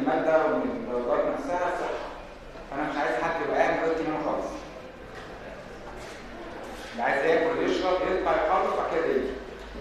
الماده ومن الدرجات نفسها صح فانا مش عايز حد يبقى قاعد دلوقتي منه خالص اللي عايز ياكل يشرب يطلع يخلص بعد كده يجي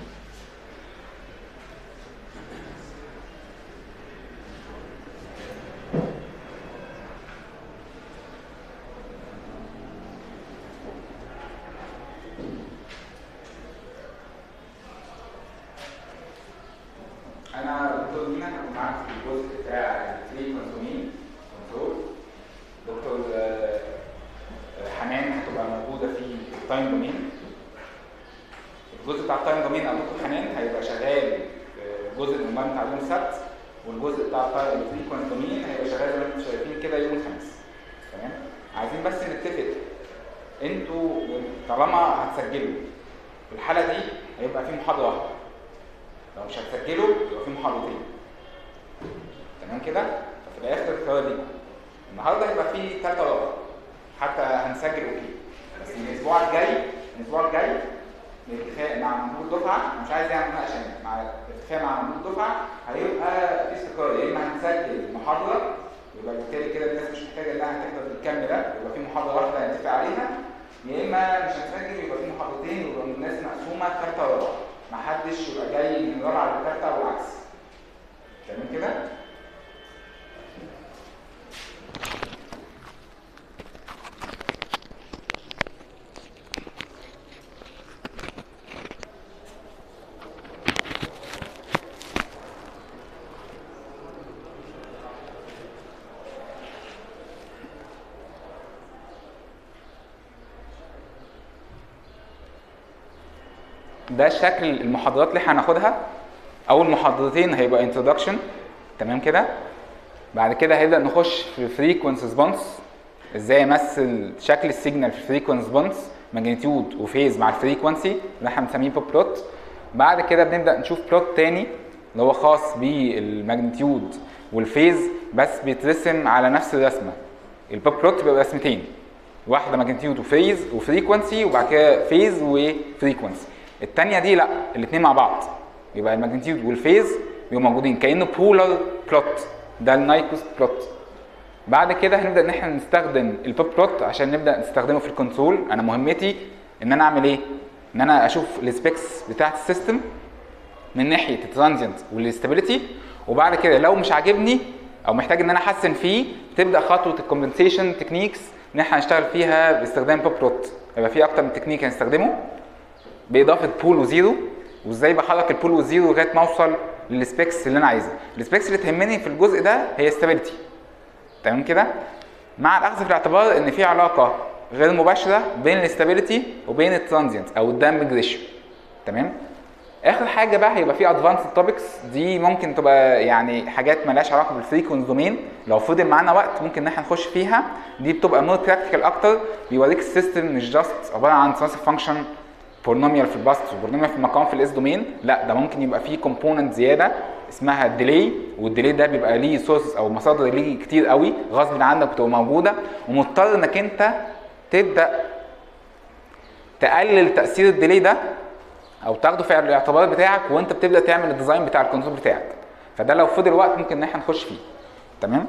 انا دكتور مينا هكون معاك في الجزء بتاع الفري كونسومين كنترول دكتور آه، آه، حنان هتبقى موجوده في التايم دومين الجزء بتاع التايم دومين او دكتور حنان هيبقى شغال آه، جزء من بتاع يوم السبت والجزء بتاع الفري كونسومين هيبقى شغال زي ما انتم شايفين كده يوم الخميس تمام عايزين بس نتفق انتوا طالما هتسجلوا في الحاله دي هيبقى في محاضره واحده لو مش هتسجلوا يبقى في محاضرتين تمام كده ففي الاخر الخيار ليكم النهارده هيبقى في ثالثه ورابعه حتى هنسجل اوكي بس الاسبوع الجاي الاسبوع الجاي الاتفاق مع مندوب الدفعه مش عايز يعني مناقشه هنا. مع الاتفاق مع مندوب الدفعه هيبقى في استقرار يا اما هنسجل محاضره يبقى بالتالي كده الناس مش محتاجه انها تحضر بالكم ده يبقى في محاضره واحده هنتفق عليها يا اما مش هنسجل يبقى في محاضرتين ويبقى الناس مقسومه ثالثه ورابعه ما حدش يبقى جاي من رابعه لثالثه والعكس تمام كده ده شكل المحاضرات اللي احنا هناخدها اول محاضرتين هيبقى introduction تمام كده بعد كده هيبدا نخش في frequency response ازاي امثل شكل السيجنال في frequency response ماجنتيود وفيز مع الفريكونسي اللي احنا بنسميه بوب بلوت بعد كده بنبدا نشوف بلوت تاني اللي هو خاص بالماجنتيود والفيز بس بيترسم على نفس الرسمه البوب بلوت بيبقى رسمتين واحده ماجنتيود وفيز وفريكونسي وبعد كده فيز وفريكونسي الثانيه دي لا الاثنين مع بعض يبقى الماجنتيود والفيز بيبقوا موجودين كانه بولار بلوت ده النايكوست بلوت بعد كده هنبدا ان احنا نستخدم البوب بلوت عشان نبدا نستخدمه في الكنترول انا مهمتي ان انا اعمل ايه ان انا اشوف السبيكس بتاعه السيستم من ناحيه الترانزينت والاستابيليتي وبعد كده لو مش عاجبني او محتاج ان انا احسن فيه تبدا خطوه الكومبنسيشن تكنيكس ان احنا هنشتغل فيها باستخدام بوب بلوت يبقى في اكتر من تكنيك هنستخدمه باضافه بول وزيرو وازاي بحرك البول والزيرو لغايه ما اوصل للسبيكس اللي انا عايزها السبيكس اللي تهمني في الجزء ده هي استابيليتي تمام كده مع الاخذ في الاعتبار ان في علاقه غير مباشره بين الاستابيليتي وبين الترانزينت او الدامج ريشيو تمام اخر حاجه بقى هيبقى في ادفانسد توبكس دي ممكن تبقى يعني حاجات مالهاش علاقه بالفريكونس دومين لو فضل معانا وقت ممكن ان احنا نخش فيها دي بتبقى مور براكتيكال اكتر بيوريك السيستم مش جاست عباره عن ترانسفير فانكشن بولينوميال في البسط وبولينوميال في المقام في الاس دومين لا ده ممكن يبقى فيه كومبوننت زياده اسمها الديلي والديلي ده بيبقى ليه سورس او مصادر ليه كتير قوي غصب عنك بتبقى موجوده ومضطر انك انت تبدا تقلل تاثير الديلي ده او تاخده في الاعتبار بتاعك وانت بتبدا تعمل الديزاين بتاع الكنترول بتاعك فده لو فضل وقت ممكن ان احنا نخش فيه تمام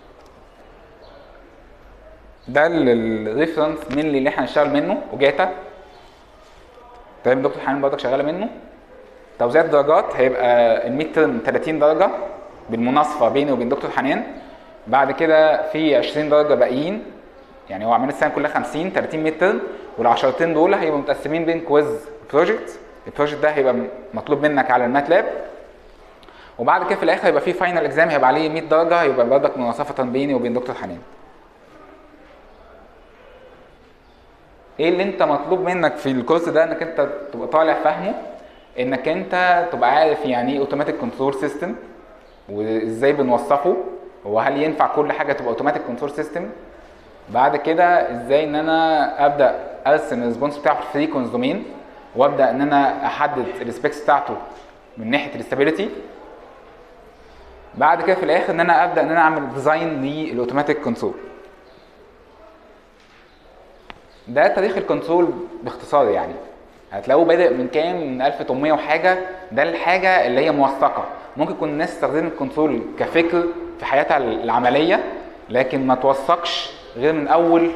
ده الريفرنس من اللي احنا هنشتغل منه وجاتا تمام دكتور حنان برضك شغاله منه توزيع الدرجات هيبقى الميد ترم 30 درجه بالمناصفه بيني وبين دكتور حنان بعد كده في 20 درجه باقيين يعني هو عاملين السنه كلها 50 30 ميد ترم والعشرتين دول هيبقوا متقسمين بين كويز بروجكت البروجكت ده هيبقى مطلوب منك على الماتلاب وبعد كده في الاخر هيبقى في فاينل اكزام هيبقى عليه 100 درجه هيبقى برضك مناصفه بيني وبين دكتور حنان ايه اللي انت مطلوب منك في الكورس ده انك انت تبقى طالع فاهمه انك انت تبقى عارف يعني ايه اوتوماتيك كنترول سيستم وازاي بنوصفه وهل ينفع كل حاجه تبقى اوتوماتيك كنترول سيستم بعد كده ازاي ان انا ابدا ارسم الريسبونس بتاعه في الفريكونس دومين وابدا ان انا احدد السبيكس بتاعته من ناحيه الاستابيليتي بعد كده في الاخر ان انا ابدا ان انا اعمل ديزاين للاوتوماتيك كنترول ده تاريخ الكنترول باختصار يعني هتلاقوه بادئ من كام من 1800 وحاجه ده الحاجه اللي هي موثقه ممكن يكون الناس استخدمت الكنترول كفكر في حياتها العمليه لكن ما توثقش غير من اول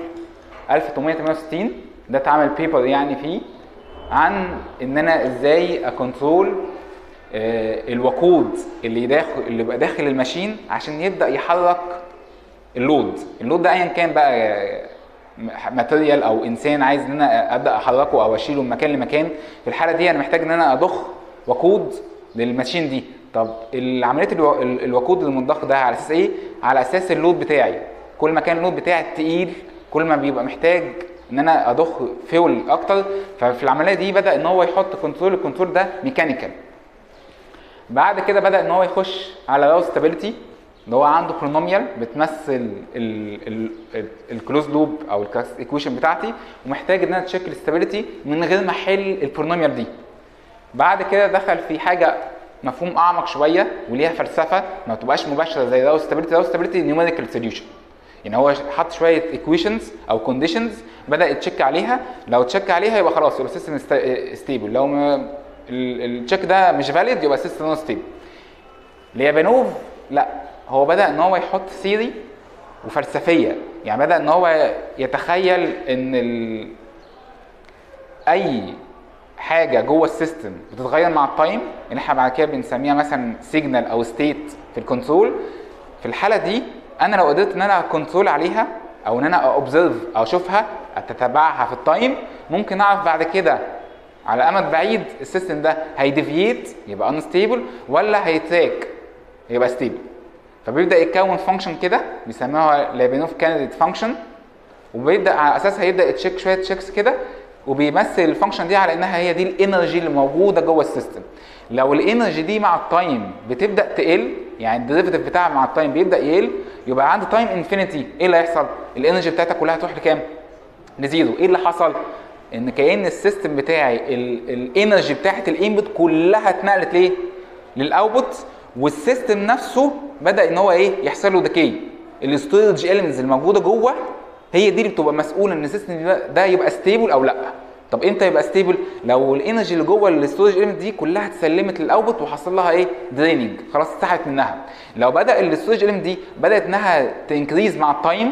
1868 ده اتعمل بيبر يعني فيه عن ان انا ازاي اكنترول آه، الوقود اللي داخل اللي بقى داخل الماشين عشان يبدا يحرك اللود اللود ده ايا كان بقى ماتيريال او انسان عايز ان انا ابدا احركه او اشيله من مكان لمكان في الحاله دي انا محتاج ان انا اضخ وقود للماشين دي طب العمليه الو- ال- الوقود المضخ ده على اساس ايه على اساس اللود بتاعي كل ما كان اللود بتاعي تقيل كل ما بيبقى محتاج ان انا اضخ فيول اكتر ففي العمليه دي بدا ان هو يحط كنترول الكنترول ده ميكانيكال بعد كده بدا ان هو يخش على راو ستابيليتي اللي هو عنده بولينوميال بتمثل الكلوز لوب او الايكويشن بتاعتي ومحتاج ان انا تشيك الاستابيليتي من غير ما احل البولينوميال دي بعد كده دخل في حاجه مفهوم اعمق شويه وليها فلسفه ما تبقاش مباشره زي راو ستابيليتي راو ستابيليتي نيوميريكال سوليوشن يعني هو حط شويه ايكويشنز او كونديشنز بدا يتشيك عليها لو تشيك عليها يبقى خلاص يبقى السيستم ستيبل لو ما التشيك ده مش فاليد يبقى السيستم نون ستيبل ليابانوف لا هو بدا ان هو يحط ثيري وفلسفيه يعني بدا ان هو يتخيل ان ال... اي حاجه جوه السيستم بتتغير مع التايم ان احنا بعد كده بنسميها مثلا سيجنال او ستيت في الكنترول في الحاله دي انا لو قدرت ان انا كنترول عليها او ان انا اوبزرف او اشوفها اتتبعها في التايم ممكن اعرف بعد كده على امد بعيد السيستم ده هيديفييت يبقى انستيبل ولا هيتراك يبقى ستيبل فبيبدا يتكون فانكشن كده بيسموها لابينوف كانديديت فانكشن وبيبدا على اساسها يبدا يتشيك شويه تشيكس كده وبيمثل الفانكشن دي على انها هي دي الانرجي اللي موجوده جوه السيستم لو الانرجي دي مع التايم بتبدا تقل يعني الديريفيتيف بتاعها مع التايم بيبدا يقل يبقى عند تايم انفينيتي ايه اللي هيحصل الانرجي بتاعتك كلها هتروح لكام لزيرو ايه اللي حصل ان كان السيستم بتاعي الانرجي بتاعت الانبوت كلها اتنقلت ليه للاوتبوت والسيستم نفسه بدا ان هو ايه يحصل له ديكي الستورج اليمنتس الموجوده جوه هي دي اللي بتبقى مسؤوله ان السيستم ده- ده يبقى ستيبل او لا طب امتى يبقى ستيبل لو الانرجي اللي جوه الستورج اليمنت دي كلها اتسلمت للاوتبوت وحصل لها ايه دريننج خلاص اتسحبت منها لو بدا الستورج اليمنت دي بدات انها تنكريز مع التايم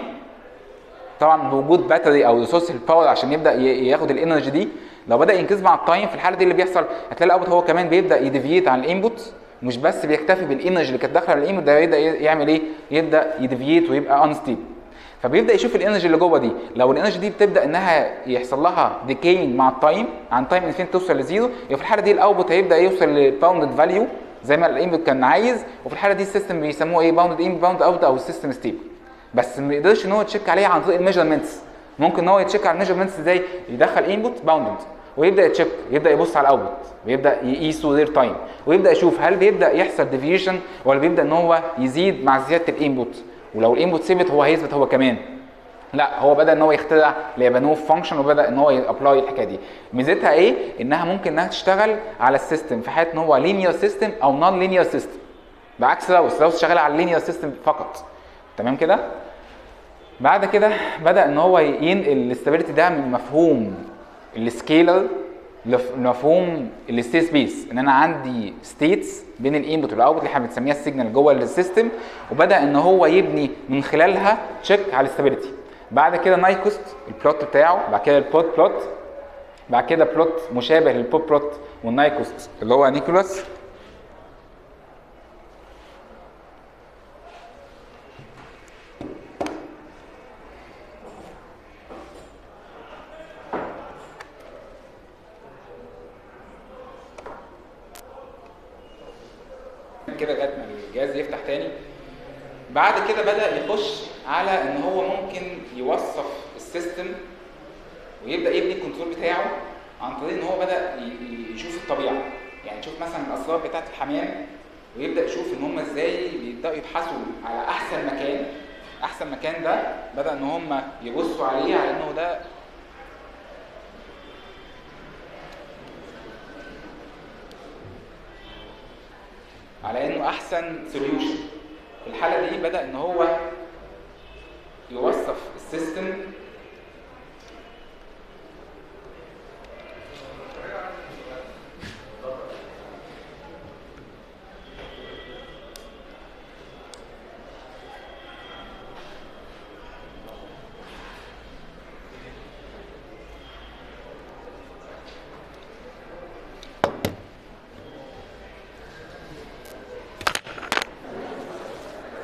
طبعا بوجود باتري او ريسورس الباور عشان يبدا ي- ياخد الانرجي دي لو بدا ينكريز مع التايم في الحاله دي اللي بيحصل هتلاقي الاوتبوت هو كمان بيبدا يديفييت عن الانبوت مش بس بيكتفي بالانرجي اللي كانت داخله على الانبوت ده يبدا ي- يعمل ايه يبدا يديفييت ويبقى انستيبل فبيبدا يشوف الانرجي اللي جوه دي لو الانرجي دي بتبدا انها يحصل لها ديكينج مع التايم عن تايم انفين توصل لزيرو يبقى في الحاله دي الاوتبوت هيبدا يوصل لباوندد فاليو زي ما الانبوت كان عايز وفي الحاله دي السيستم بيسموه ايه باوندد ان باوند اوت او السيستم ستيبل بس ما يقدرش ان هو يتشيك عليها عن طريق الميجرمنتس ممكن ان هو يتشيك على الميجرمنتس ازاي يدخل انبوت باوندد ويبدا يتشيك يبدا يبص على الاوتبوت ويبدا يقيسه رير تايم ويبدا يشوف هل بيبدا يحصل ديفيشن ولا بيبدا ان هو يزيد مع زياده الانبوت ولو الانبوت ثبت هو هيثبت هو كمان لا هو بدا ان هو يخترع ليبانوف فانكشن وبدا ان هو يابلاي الحكايه دي ميزتها ايه انها ممكن انها تشتغل على السيستم في حاله ان هو لينير سيستم او نون لينير سيستم بعكس راوس راوس شغال على اللينير سيستم فقط تمام كده بعد كده بدا ان هو ينقل الاستابيليتي ده من مفهوم السكيلر لمفهوم الستيت سبيس ان انا عندي ستيتس بين الانبوت والاوتبوت اللي احنا بنسميها السيجنال جوه السيستم وبدا ان هو يبني من خلالها تشيك على الاستابيليتي بعد كده نايكوست البلوت بتاعه بعد كده البوت بلوت بعد كده بلوت مشابه للبوت بلوت والنايكوست اللي هو نيكولاس كده لغايه ما الجهاز يفتح تاني بعد كده بدا يخش على ان هو ممكن يوصف السيستم ويبدا يبني الكنترول بتاعه عن طريق ان هو بدا ي- يشوف الطبيعه يعني يشوف مثلا الاسرار بتاعه الحمام ويبدا يشوف ان هم ازاي بيبداوا يبحثوا على احسن مكان احسن مكان ده بدا ان هم يبصوا عليه على انه ده على انه احسن سوليوشن في الحاله دي بدا ان هو يوصف السيستم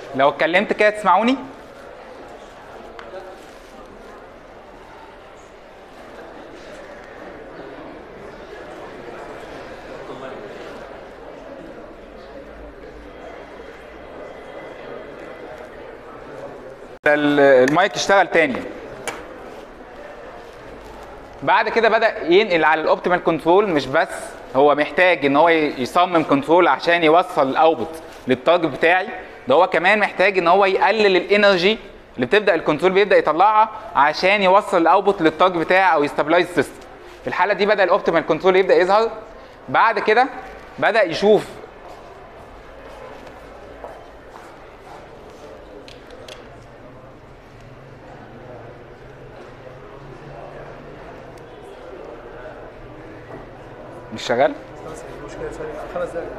لو اتكلمت كده تسمعوني ال- المايك اشتغل تاني بعد كده بدا ينقل على الاوبتيمال كنترول مش بس هو محتاج ان هو ي- يصمم كنترول عشان يوصل الاوتبوت للتارجت بتاعي ده هو كمان محتاج ان هو يقلل الانرجي اللي بتبدا الكنترول بيبدا يطلعها عشان يوصل الاوتبوت للتارجت بتاعي او يستابلايز السيستم في الحاله دي بدا الاوبتيمال كنترول يبدا يظهر بعد كده بدا يشوف مش شغال خمس دقايق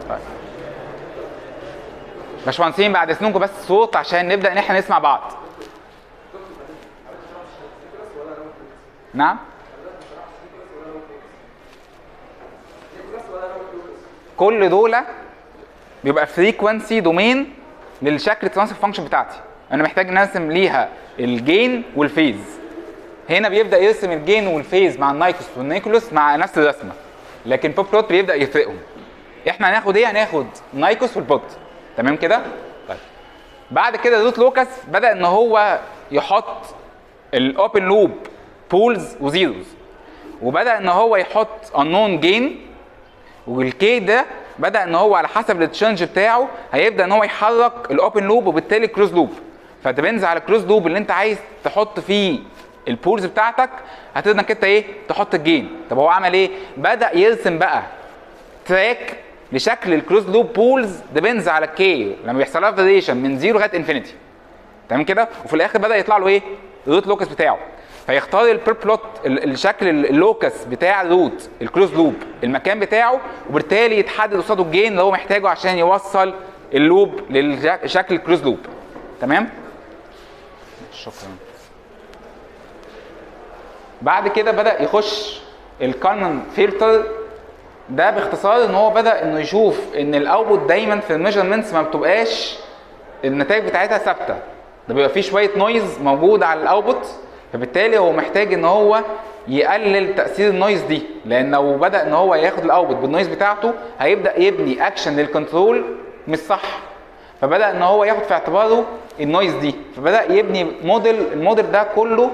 باشمهندسين بعد اذنكم بس صوت عشان نبدا ان احنا نسمع بعض نعم كل دول بيبقى فريكونسي دومين للشكل الترانسفير فانكشن بتاعتي انا محتاج ان ارسم ليها الجين والفيز هنا بيبدا يرسم الجين والفيز مع النايكوس والنيكولوس مع نفس الرسمه لكن بوب بلوت بيبدا يفرقهم احنا هناخد ايه هناخد نايكوس والبوت تمام كده طيب بعد كده روت لوكاس بدا ان هو يحط الاوبن لوب بولز وزيروز وبدا ان هو يحط unknown جين والكي ده بدا ان هو على حسب التشنج بتاعه هيبدا ان هو يحرك الاوبن لوب وبالتالي كلوز لوب فديبنز على الكلوز لوب اللي انت عايز تحط فيه البولز بتاعتك هتقدر انك انت ايه تحط الجين طب هو عمل ايه بدا يرسم بقى تراك لشكل الكلوز لوب بولز ديبنز على الكي لما بيحصل لها فاريشن من زيرو لغايه انفينيتي تمام كده وفي الاخر بدا يطلع له ايه الروت لوكس بتاعه فيختار البير بلوت ال- الشكل ال- اللوكس بتاع الروت الكلوز لوب المكان بتاعه وبالتالي يتحدد قصاده الجين اللي هو محتاجه عشان يوصل اللوب لشكل الكلوز لوب تمام شكرا بعد كده بدا يخش الكالمن فلتر ده باختصار ان هو بدا انه يشوف ان الاوتبوت دايما في الميجرمنتس ما بتبقاش النتائج بتاعتها ثابته ده بيبقى فيه شويه نويز موجود على الاوتبوت فبالتالي هو محتاج ان هو يقلل تاثير النويز دي لان لو بدا ان هو ياخد الاوتبوت بالنويز بتاعته هيبدا يبني اكشن للكنترول مش صح فبدا ان هو ياخد في اعتباره النويز دي فبدا يبني موديل الموديل ده كله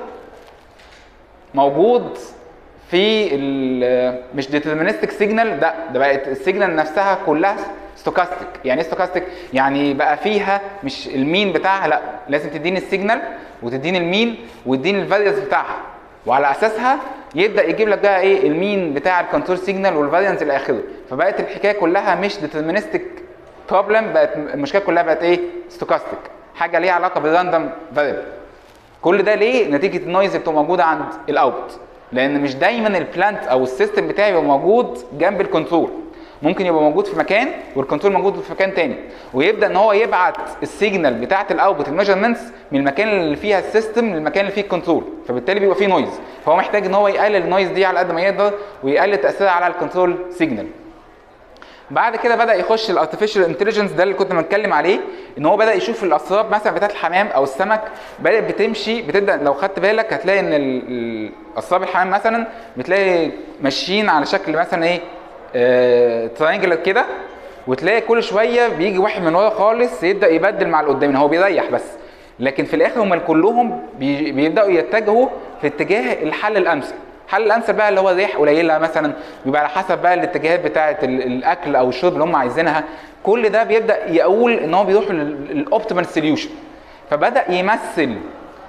موجود في ال- مش ديترمينستك سيجنال ده ده بقت السيجنال نفسها كلها ستوكاستيك يعني ايه ستوكاستيك يعني بقى فيها مش المين بتاعها لا لازم تديني السيجنال وتديني المين وتديني الفاريانس بتاعها وعلى اساسها يبدا يجيب لك بقى ايه المين بتاع الكنترول سيجنال والفاريانس الى اخره فبقت الحكايه كلها مش ديترمينستك بروبلم بقت المشكله كلها بقت ايه ستوكاستيك حاجه ليها علاقه بالراندوم فاريبل كل ده ليه؟ نتيجه النويز اللي بتبقى موجوده عند الاوت لان مش دايما البلانت او السيستم بتاعي يبقى موجود جنب الكنترول ممكن يبقى موجود في مكان والكنترول موجود في مكان تاني ويبدا ان هو يبعت السيجنال بتاعه الاوتبوت الميجرمنتس من المكان اللي فيها السيستم للمكان اللي فيه الكنترول فبالتالي بيبقى فيه نويز فهو محتاج ان هو يقلل النويز دي على قد ما يقدر ويقلل تاثيرها على الكنترول سيجنال بعد كده بدا يخش الارتفيشال انتليجنس ده اللي كنت بتكلم عليه ان هو بدا يشوف الاسراب مثلا بتاعت الحمام او السمك بدات بتمشي بتبدا لو خدت بالك هتلاقي ان ال- ال- اسراب الحمام مثلا بتلاقي ماشيين على شكل مثلا ايه آه ترينجلر كده وتلاقي كل شويه بيجي واحد من ورا خالص يبدا يبدل مع اللي قدام هو بيريح بس لكن في الاخر هم كلهم بي- بيبداوا يتجهوا في اتجاه الحل الامثل الحل الامثل بقى اللي هو ريح قليله مثلا بيبقى على حسب بقى الاتجاهات بتاعه ال- الاكل او الشرب اللي هم عايزينها كل ده بيبدا يقول ان هو بيروح للاوبتيمال سوليوشن فبدا يمثل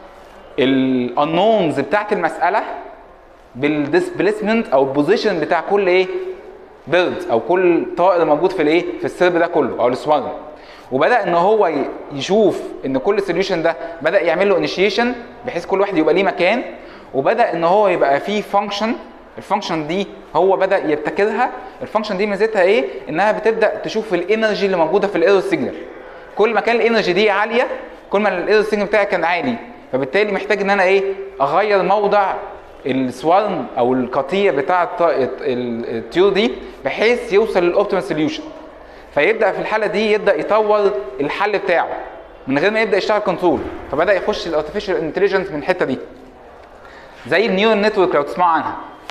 الانونز بتاعه المساله بالديسبليسمنت او البوزيشن بتاع كل ايه بيرد او كل طائر موجود في الايه في السرب ده كله او السوارم وبدا ان هو ي- يشوف ان كل سوليوشن ده بدا يعمل له انيشيشن بحيث كل واحد يبقى ليه مكان وبدا ان هو يبقى فيه فانكشن الفانكشن دي هو بدا يبتكرها الفانكشن دي ميزتها ايه انها بتبدا تشوف الانرجي اللي موجوده في الايرور سيجنال كل ما كان الانرجي دي عاليه كل ما الايرور سيجنال بتاعي كان عالي فبالتالي محتاج ان انا ايه اغير موضع السوارم او القطيع بتاع الط- ال- الطيور دي بحيث يوصل للاوبتيمال سوليوشن فيبدا في الحاله دي يبدا يطور الحل بتاعه من غير ما يبدا يشتغل كنترول فبدا يخش الارتفيشال انتليجنس من الحته دي زي النيورال نتورك لو تسمعوا عنها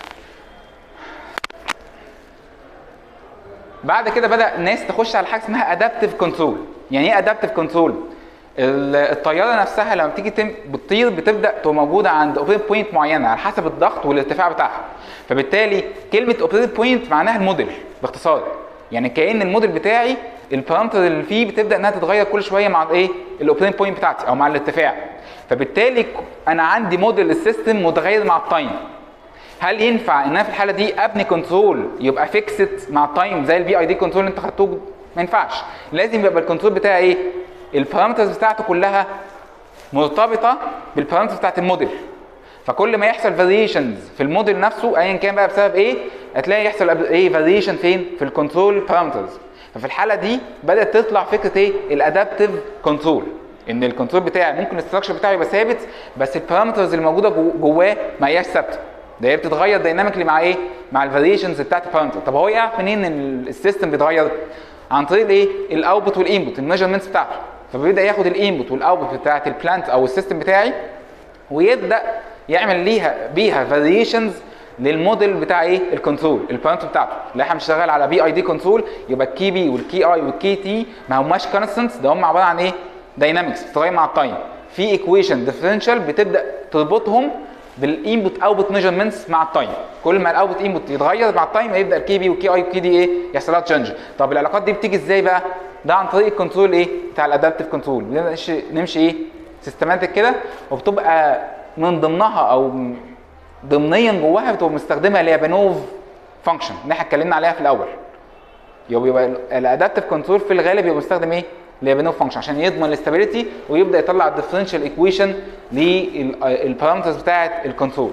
بعد كده بدا الناس تخش على حاجه اسمها ادابتيف كنترول يعني ايه ادابتيف كنترول الطياره نفسها لما بتيجي تم بتطير بتبدا تبقى موجوده عند اوبريت بوينت معينه على حسب الضغط والارتفاع بتاعها فبالتالي كلمه اوبريت بوينت معناها الموديل باختصار يعني كان الموديل بتاعي البارامتر اللي فيه بتبدا انها تتغير كل شويه مع الايه الاوبريت بوينت بتاعتي او مع الارتفاع فبالتالي انا عندي موديل السيستم متغير مع التايم هل ينفع ان انا في الحاله دي ابني كنترول يبقى فيكسد مع التايم زي البي اي دي كنترول اللي انت خدتوه ما ينفعش لازم يبقى الكنترول بتاعي ايه البارامترز بتاعته كلها مرتبطه بالبارامترز بتاعت الموديل فكل ما يحصل فاريشنز في الموديل نفسه ايا كان بقى بسبب ايه هتلاقي يحصل ايه فاريشن فين في الكنترول بارامترز ففي الحاله دي بدات تطلع فكره ايه الادابتيف كنترول ان الكنترول بتاعي ممكن الاستراكشر بتاعه يبقى ثابت بس البارامترز الموجوده جو- جواه ما هياش ثابته ده هي بتتغير دايناميكلي مع ايه مع الفاريشنز بتاعت البارامتر طب هو يعرف منين ان السيستم بيتغير عن طريق الايه الاوتبوت والانبوت الميجرمنتس بتاعته فبيبدا ياخد الانبوت والاوتبوت بتاعت البلانت او السيستم بتاعي ويبدا يعمل ليها بيها فاريشنز للموديل بتاع ايه الكنترول البارامتر بتاعته اللي احنا بنشتغل على بي اي دي كنترول يبقى الكي بي والكي اي والكي تي ما هماش كونستنتس ده هم عباره عن ايه داينامكس بتتغير مع التايم في ايكويشن ديفرنشال بتبدا تربطهم بالانبوت اوتبوت ميجرمنتس مع التايم كل ما الاوتبوت انبوت يتغير مع التايم يبدا الكي بي والكي اي والكي دي ايه يحصل لها تشنج طب العلاقات دي بتيجي ازاي بقى ده عن طريق الكنترول ايه بتاع الادابتيف كنترول نمشي نمشي ايه سيستماتيك كده وبتبقى من ضمنها او ضمنيا جواها بتبقى مستخدمه اللي هي بانوف فانكشن اللي احنا اتكلمنا عليها في الاول يبقى يبقى الادابتيف كنترول في الغالب يبقى مستخدم ايه؟ اللي هي بانوف فانكشن عشان يضمن الاستابيليتي ويبدا يطلع الديفرنشال ايكويشن للبارامترز بتاعه الكنترول.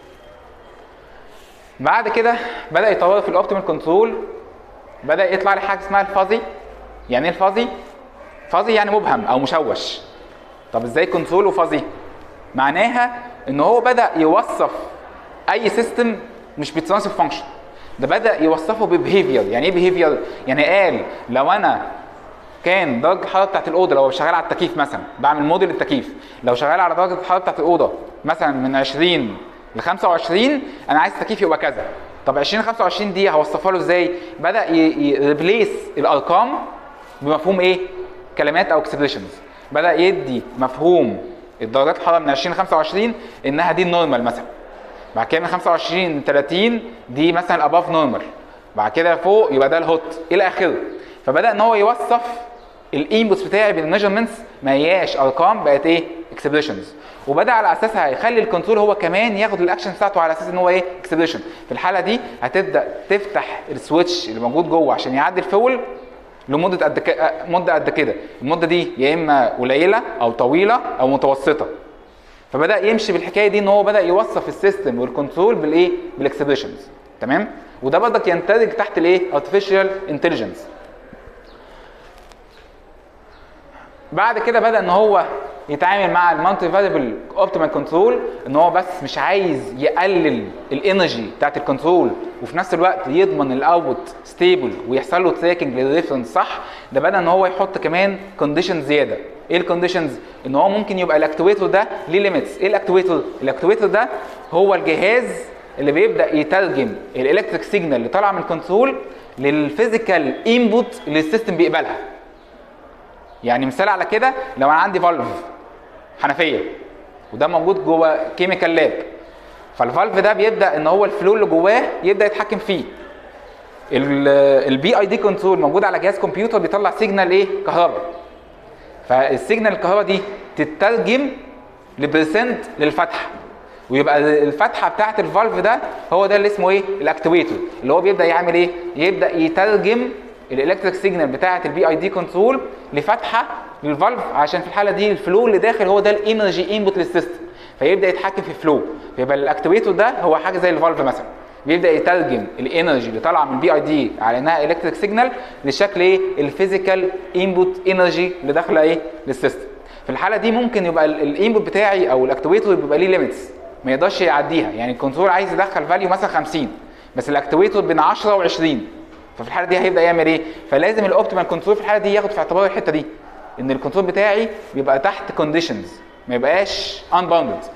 بعد كده بدا يطور في الاوبتيمال كنترول بدا يطلع لي حاجه اسمها الفازي يعني ايه الفازي؟ فازي يعني مبهم او مشوش. طب ازاي كنترول وفازي؟ معناها ان هو بدا يوصف اي سيستم مش بترانسف فانكشن ده بدا يوصفه ببيهيفير يعني ايه بيهيفير يعني قال لو انا كان درجه الحراره بتاعت الاوضه لو شغال على التكييف مثلا بعمل موديل التكييف لو شغال على درجه الحراره بتاعت الاوضه مثلا من 20 ل 25 انا عايز التكييف يبقى كذا طب 20 25 دي هوصفها له ازاي بدا يريبليس الارقام بمفهوم ايه كلمات او اكسبريشنز بدا يدي مفهوم الدرجات الحراره من 20 ل 25 انها دي النورمال مثلا بعد كده من 25 ل 30 دي مثلا اباف نورمال بعد كده فوق يبقى ده الهوت الى اخره فبدا ان هو يوصف الانبوتس بتاعي بالميجرمنتس ما هياش ارقام بقت ايه اكسبريشنز وبدا على اساسها يخلي الكنترول هو كمان ياخد الاكشن بتاعته على اساس ان هو ايه اكسبريشن في الحاله دي هتبدا تفتح السويتش اللي موجود جوه عشان يعدي الفول لمده قد ك... مده قد كده المده دي يا اما قليله او طويله او متوسطه فبدا يمشي بالحكايه دي ان هو بدا يوصف السيستم والكنترول بالايه بالاكسبريشنز تمام وده برضك يندرج تحت الايه artificial intelligence بعد كده بدا ان هو يتعامل مع المالتي فاريبل اوبتيمال كنترول ان هو بس مش عايز يقلل الانرجي بتاعت الكنترول وفي نفس الوقت يضمن الاوتبوت ستيبل ويحصل له تراكنج للريفرنس صح ده بدا ان هو يحط كمان كونديشن زياده ايه الكونديشنز ان هو ممكن يبقى الاكتويتور ده ليه ليميتس ايه الاكتويتور الاكتويتور ده هو الجهاز اللي بيبدا يترجم الالكتريك سيجنال اللي طالعه من الكنترول للفيزيكال انبوت اللي السيستم بيقبلها يعني مثال على كده لو انا عندي فالف حنفيه وده موجود جوه كيميكال لاب فالفالف ده بيبدا ان هو الفلو اللي جواه يبدا يتحكم فيه البي اي دي كنترول موجود على جهاز كمبيوتر بيطلع سيجنال ايه كهرباء فالسيجنال الكهرباء دي تترجم لبرسنت للفتحه ويبقى الفتحه بتاعه الفالف ده هو ده اللي اسمه ايه الاكتويتور اللي هو بيبدا يعمل ايه يبدا يترجم الالكتريك سيجنال بتاعه البي اي دي كنترول لفتحه للفالف عشان في الحاله دي الفلو اللي داخل هو ده الانرجي انبوت للسيستم فيبدا يتحكم في الفلو فيبقى الاكتويتور ده هو حاجه زي الفالف مثلا بيبدا يترجم الانرجي اللي طالعه من البي اي دي على انها الكتريك سيجنال لشكل ايه الفيزيكال انبوت انرجي اللي داخله ايه للسيستم في الحاله دي ممكن يبقى الانبوت بتاعي او الاكتويتور بيبقى ليه ليميتس ما يقدرش يعديها يعني الكنترول عايز يدخل فاليو مثلا 50 بس الاكتويتور بين 10 و20 ففي الحاله دي هيبدا يعمل ايه فلازم الاوبتيمال كنترول في الحاله دي ياخد في اعتباره الحته دي ان الكنترول بتاعي بيبقى تحت كونديشنز ما يبقاش unbounded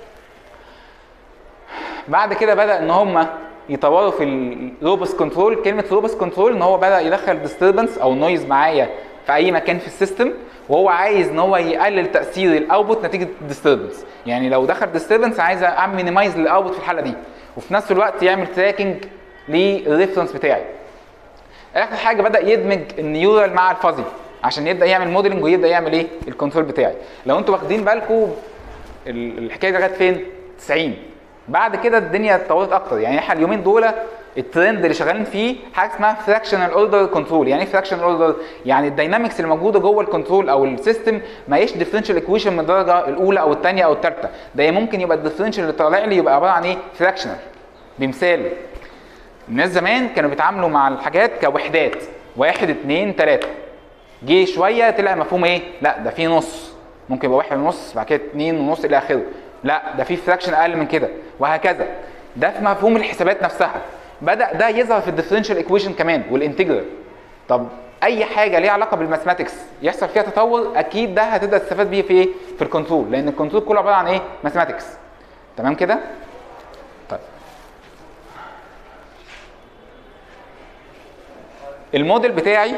بعد كده بدا ان هم يطوروا في الروبس كنترول كلمه روبس كنترول ان هو بدا يدخل ديستربنس او نويز معايا في اي مكان في السيستم وهو عايز ان هو يقلل تاثير الاوتبوت نتيجه الديستربنس يعني لو دخل ديستربنس عايز اعمل مينيمايز للاوتبوت في الحاله دي وفي نفس الوقت يعمل تراكنج للريفرنس بتاعي اخر حاجه بدا يدمج النيورال مع الفازي عشان يبدا يعمل موديلنج ويبدا يعمل ايه الكنترول بتاعي لو انتوا واخدين بالكم ال- الحكايه دي لغايه فين 90 بعد كده الدنيا اتطورت اكتر يعني احنا اليومين دول الترند اللي شغالين فيه حاجه اسمها فراكشنال اوردر كنترول يعني ايه فراكشنال اوردر يعني الداينامكس اللي موجوده جوه الكنترول او السيستم ما هيش ديفرنشال ايكويشن من الدرجه الاولى او الثانيه او الثالثه ده ممكن يبقى الديفرنشال اللي طالع لي يبقى عباره عن ايه فراكشنال بمثال الناس زمان كانوا بيتعاملوا مع الحاجات كوحدات واحد اتنين تلاته جه شويه طلع مفهوم ايه؟ لا ده في نص ممكن يبقى واحد ونص بعد كده اتنين ونص الى اخره لا ده في فراكشن اقل من كده وهكذا ده في مفهوم الحسابات نفسها بدا ده يظهر في الديفرنشال ايكويشن كمان والانتجرال طب اي حاجه ليها علاقه بالماثماتكس يحصل فيها تطور اكيد ده هتبدا تستفاد بيه في ايه؟ في الكنترول لان الكنترول كله عباره عن ايه؟ ماثماتكس تمام كده؟ طيب الموديل بتاعي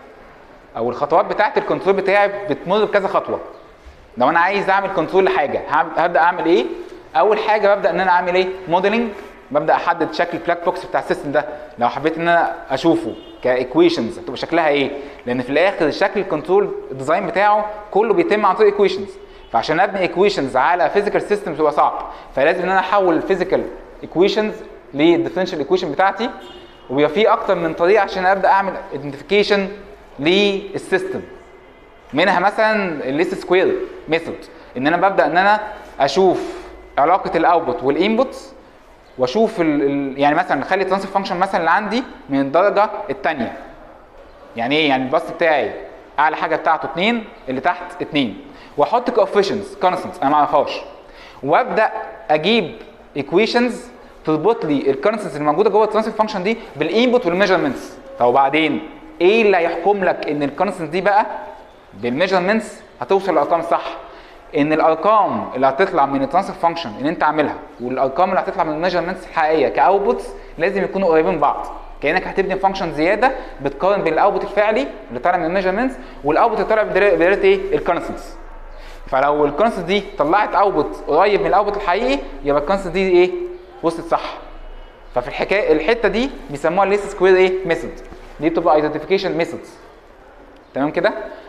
او الخطوات بتاعه الكنترول بتاعي بتمر بكذا خطوه لو انا عايز اعمل كنترول لحاجه هعم- هبدا اعمل ايه اول حاجه ببدا ان انا اعمل ايه موديلنج ببدا احدد شكل البلاك بوكس بتاع السيستم ده لو حبيت ان انا اشوفه كايكويشنز هتبقى شكلها ايه لان في الاخر شكل الكنترول الديزاين بتاعه كله بيتم عن طريق ايكويشنز فعشان ابني ايكويشنز على فيزيكال سيستم بتبقى صعب فلازم ان انا احول الفيزيكال ايكويشنز للديفرنشال ايكويشن بتاعتي وبيبقى في اكتر من طريقه عشان ابدا اعمل ايدنتيفيكيشن للسيستم منها مثلا الليست سكوير ميثود ان انا ببدا ان انا اشوف علاقه الاوتبوت والانبوت واشوف ال ال يعني مثلا نخلي الترانسفير فانكشن مثلا اللي عندي من الدرجه الثانيه يعني ايه يعني الباص بتاعي اعلى حاجه بتاعته 2 اللي تحت 2 واحط كوفيشنز كونستنتس انا ما اعرفهاش وابدا اجيب ايكويشنز تربط لي الكونستنتس اللي موجوده جوه الترانسفير فانكشن دي بالانبوت والميجرمنتس طب وبعدين ايه اللي هيحكم لك ان الكونستنت دي بقى بالميجرمنتس هتوصل للارقام الصح ان الارقام اللي هتطلع من الترانسفير فانكشن اللي انت عاملها والارقام اللي هتطلع من الميجرمنتس الحقيقيه كاوتبوتس لازم يكونوا قريبين من بعض كانك هتبني فانكشن زياده بتقارن بين الاوتبوت الفعلي اللي طالع من الميجرمنتس والاوتبوت اللي طالع بدلاله ايه الكونستنتس فلو الكونستنت دي طلعت اوتبوت قريب من الاوتبوت الحقيقي يبقى الكونستنت دي ايه وصلت صح ففي الحكايه الحته دي بيسموها ليست سكوير ايه ميثود دي بتبقى ايدنتيفيكيشن ميثودز تمام كده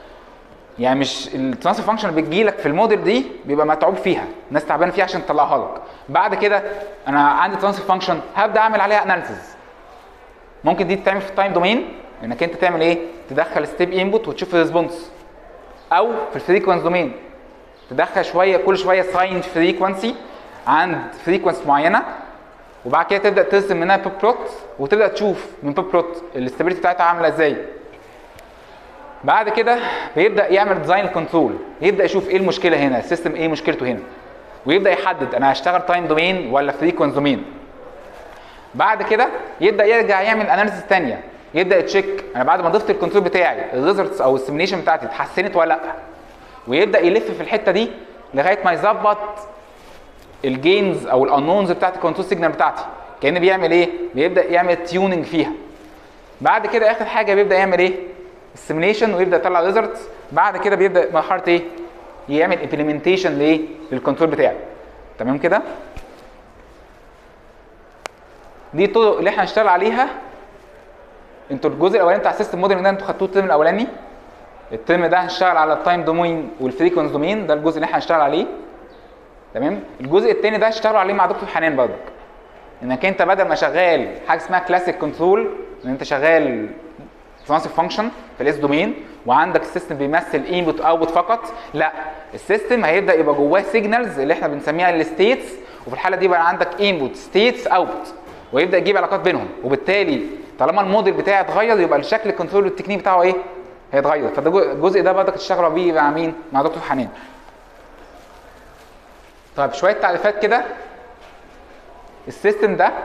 يعني مش الترانسفير فانكشن اللي بتجي لك في الموديل دي بيبقى متعوب فيها الناس تعبانه فيها عشان تطلعها لك بعد كده انا عندي ترانسفير فانكشن هبدا اعمل عليها اناليسيز ممكن دي تتعمل في التايم دومين انك انت تعمل ايه تدخل ستيب انبوت وتشوف الريسبونس او في الفريكونس دومين تدخل شويه كل شويه ساين فريكونسي عند فريكونس معينه وبعد كده تبدا ترسم منها بيب بلوت وتبدا تشوف من بيب بلوت الاستابيليتي بتاعتها عامله ازاي بعد كده بيبدا يعمل ديزاين كنترول يبدا يشوف ايه المشكله هنا السيستم ايه مشكلته هنا ويبدا يحدد انا هشتغل تايم دومين ولا فريكونس دومين بعد كده يبدا يرجع يعمل اناليسيس ثانيه يبدا يتشيك انا بعد ما ضفت الكنترول بتاعي الريزلتس او السيميليشن بتاعتي اتحسنت ولا لا ويبدا يلف في الحته دي لغايه ما يظبط الجينز او الانونز بتاعت الكنترول سيجنال بتاعتي كان بيعمل ايه بيبدا يعمل تيوننج فيها بعد كده اخر حاجه بيبدا يعمل ايه السيميليشن ويبدا يطلع ريزلتس بعد كده بيبدا مرحله ايه يعمل امبلمنتيشن لايه للكنترول بتاعي تمام كده دي الطرق اللي احنا هنشتغل عليها انتوا الجزء الاولاني بتاع السيستم موديلنج ده انتوا خدتوه الترم الاولاني الترم ده هنشتغل على التايم دومين والفريكونس دومين ده الجزء اللي احنا هنشتغل عليه تمام الجزء الثاني ده هشتغل عليه مع دكتور حنان برضك انك انت بدل ما شغال حاجه اسمها كلاسيك كنترول ان انت شغال ترانسفير فانكشن في الاس دومين وعندك السيستم بيمثل انبوت اوتبوت فقط لا السيستم هيبدا يبقى جواه سيجنالز اللي احنا بنسميها الستيتس وفي الحاله دي بقى عندك انبوت ستيتس اوتبوت ويبدا يجيب علاقات بينهم وبالتالي طالما الموديل بتاعي اتغير يبقى الشكل الكنترول والتكنيك بتاعه ايه هيتغير فده جو- الجزء ده برضك تشتغلوا بيه مع مين مع دكتور حنان طيب شويه تعريفات كده السيستم ده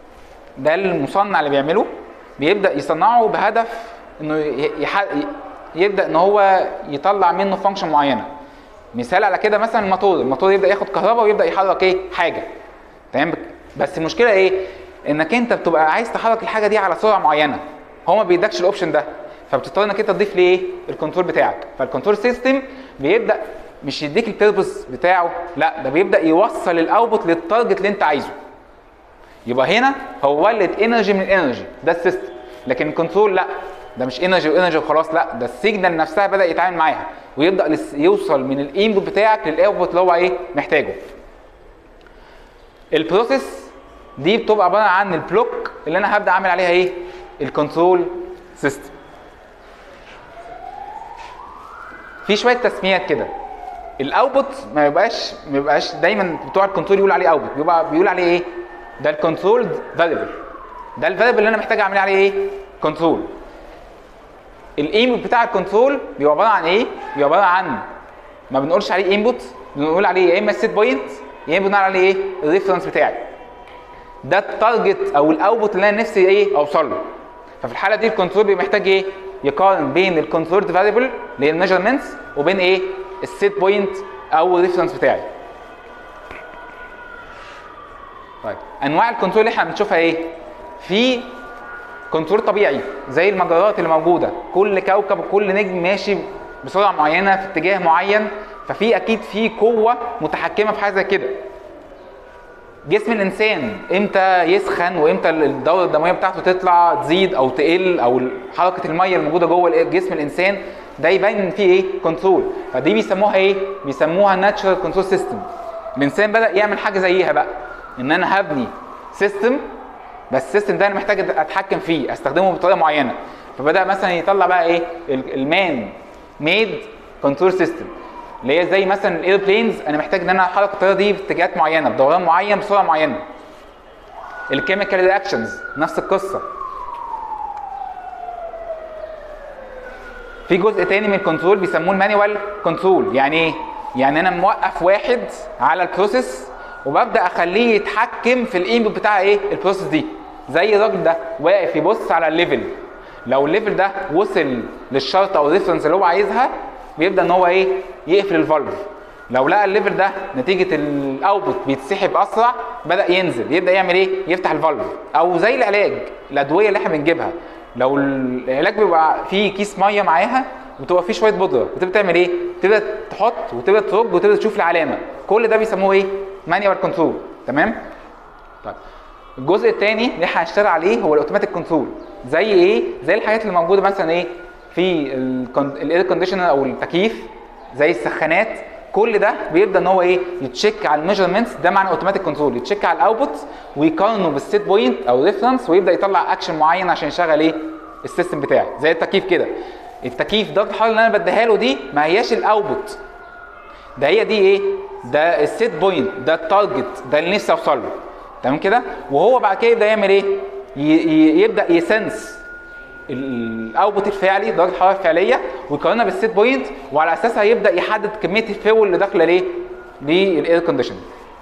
ده المصنع اللي بيعمله بيبدا يصنعه بهدف انه ي- يح... ي- يبدا ان هو يطلع منه فانكشن معينه مثال على كده مثلا الموتور الموتور يبدا ياخد كهرباء ويبدا يحرك ايه حاجه تمام بس المشكله ايه انك انت بتبقى عايز تحرك الحاجه دي على سرعه معينه هو ما بيدكش الاوبشن ده فبتضطر انك انت تضيف ليه الكنترول بتاعك فالكنترول سيستم بيبدا مش يديك البيربس بتاعه لا ده بيبدا يوصل الاوتبوت للتارجت اللي انت عايزه يبقى هنا هو ولد انرجي من انرجي ده السيستم لكن الكنترول لا ده مش انرجي وانرجي وخلاص لا ده السيجنال نفسها بدا يتعامل معاها ويبدا لس- يوصل من الانبوت بتاعك للاوتبوت اللي هو ايه محتاجه البروسيس دي بتبقى عباره عن البلوك اللي انا هبدا اعمل عليها ايه الكنترول سيستم في شويه تسميات كده الاوتبوت ما يبقاش ما يبقاش دايما بتوع الكنترول يقول عليه اوتبوت بيبقى بيقول عليه ايه ده الكنترول فاريبل ده الفاريبل اللي انا محتاج اعمل عليه ايه كنترول الانبوت بتاع الكنترول بيبقى عباره عن ايه بيبقى عباره عن ما بنقولش عليه انبوت بنقول عليه يا اما السيت بوينت يا اما بنقول عليه ايه الريفرنس بتاعي ده التارجت او الاوتبوت اللي انا نفسي ايه اوصل له ففي الحاله دي الكنترول بيبقى محتاج ايه يقارن بين الكنترول فاريبل اللي هي الميجرمنتس وبين ايه السيت بوينت او الريفرنس بتاعي طيب انواع الكنترول اللي احنا بنشوفها ايه في كنترول طبيعي زي المجرات اللي موجوده كل كوكب وكل نجم ماشي بسرعه معينه في اتجاه معين ففي اكيد في قوه متحكمه في حاجه زي كده جسم الانسان امتى يسخن وامتى الدوره الدمويه بتاعته تطلع تزيد او تقل او حركه الميه الموجوده جوه جسم الانسان ده يبين ان في ايه كنترول فدي بيسموها ايه بيسموها ناتشورال كنترول سيستم الانسان بدا يعمل حاجه زيها بقى ان انا هبني سيستم بس السيستم ده انا محتاج اتحكم فيه استخدمه بطريقه معينه فبدا مثلا يطلع بقى ايه المان ميد كنترول سيستم اللي هي زي مثلا الايربلينز انا محتاج ان انا احرك الطياره دي في اتجاهات معينه بدوران معين بسرعه معينه الكيميكال رياكشنز نفس القصه في جزء تاني من الكنترول بيسموه المانيوال كنترول يعني ايه يعني انا موقف واحد على البروسيس وببدا اخليه يتحكم في الانبوت بتاع ايه البروسيس دي زي الراجل ده واقف يبص على الليفل لو الليفل ده وصل للشرط او الريفرنس اللي هو عايزها بيبدا ان هو ايه يقفل الفالف لو لقى الليفل ده نتيجه الاوتبوت بيتسحب اسرع بدا ينزل يبدا يعمل ايه يفتح الفالف او زي العلاج الادويه اللي احنا بنجيبها لو العلاج بيبقى فيه كيس ميه معاها وتبقى فيه شويه بودره وتبدا تعمل ايه تبدا تحط وتبدا ترج وتبدا تشوف العلامه كل ده بيسموه ايه مانيوال كنترول تمام طيب الجزء الثاني اللي احنا هنشتغل عليه هو الاوتوماتيك كنترول زي ايه زي الحاجات اللي موجوده مثلا ايه في الاير كونديشنر او التكييف زي السخانات كل ده بيبدا ان هو ايه يتشيك على الميجرمنتس ده معنى اوتوماتيك كنترول يتشيك على الاوتبوت ويقارنه بالسيت بوينت او ريفرنس ويبدا يطلع اكشن معين عشان يشغل ايه السيستم بتاعي زي التكييف كده التكييف درجه الحراره اللي انا بديها له دي ما هياش الاوتبوت ده هي دي ايه ده السيت بوينت ده التارجت ده اللي نفسي اوصل له تمام كده وهو بعد كده يبدا يعمل ايه يبدا يسنس الاوتبوت الفعلي درجه الحراره الفعليه ويقارنها بالسيت بوينت وعلى اساسها يبدا يحدد كميه الفيول اللي داخله ليه للاير كونديشن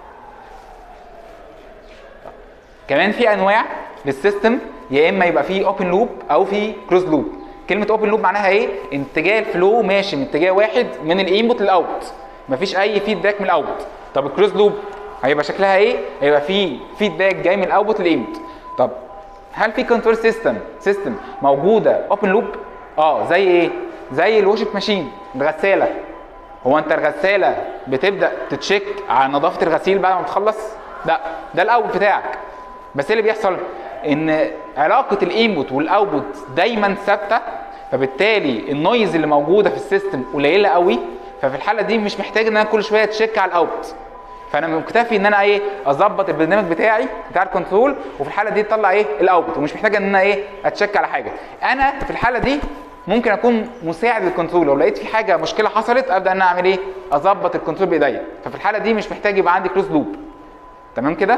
كمان في انواع للسيستم يا اما يبقى فيه اوبن لوب او في كلوز لوب كلمه اوبن لوب معناها ايه اتجاه الفلو ماشي من اتجاه واحد من الانبوت للاوت مفيش اي فيدباك من الاوت طب الكلوز لوب هيبقى شكلها ايه هيبقى في فيدباك جاي من الاوتبوت للانبوت طب هل في كنترول سيستم سيستم موجوده اوبن لوب اه زي ايه زي الوشك ماشين الغساله هو انت الغساله بتبدا تتشيك على نظافه الغسيل بعد ما بتخلص لا ده الاوت بتاعك بس ايه اللي بيحصل ان علاقه الانبوت والاوتبوت دايما ثابته فبالتالي النويز اللي موجوده في السيستم قليله قوي ففي الحاله دي مش محتاج ان انا كل شويه اتشيك على الاوت فانا مكتفي ان انا ايه اظبط البرنامج بتاعي بتاع الكنترول وفي الحاله دي تطلع ايه الاوتبوت ومش محتاج ان انا ايه اتشيك على حاجه انا في الحاله دي ممكن اكون مساعد للكنترول لو لقيت في حاجه مشكله حصلت ابدا ان انا اعمل ايه اظبط الكنترول بايديا ففي الحاله دي مش محتاج يبقى عندي كلوز لوب تمام كده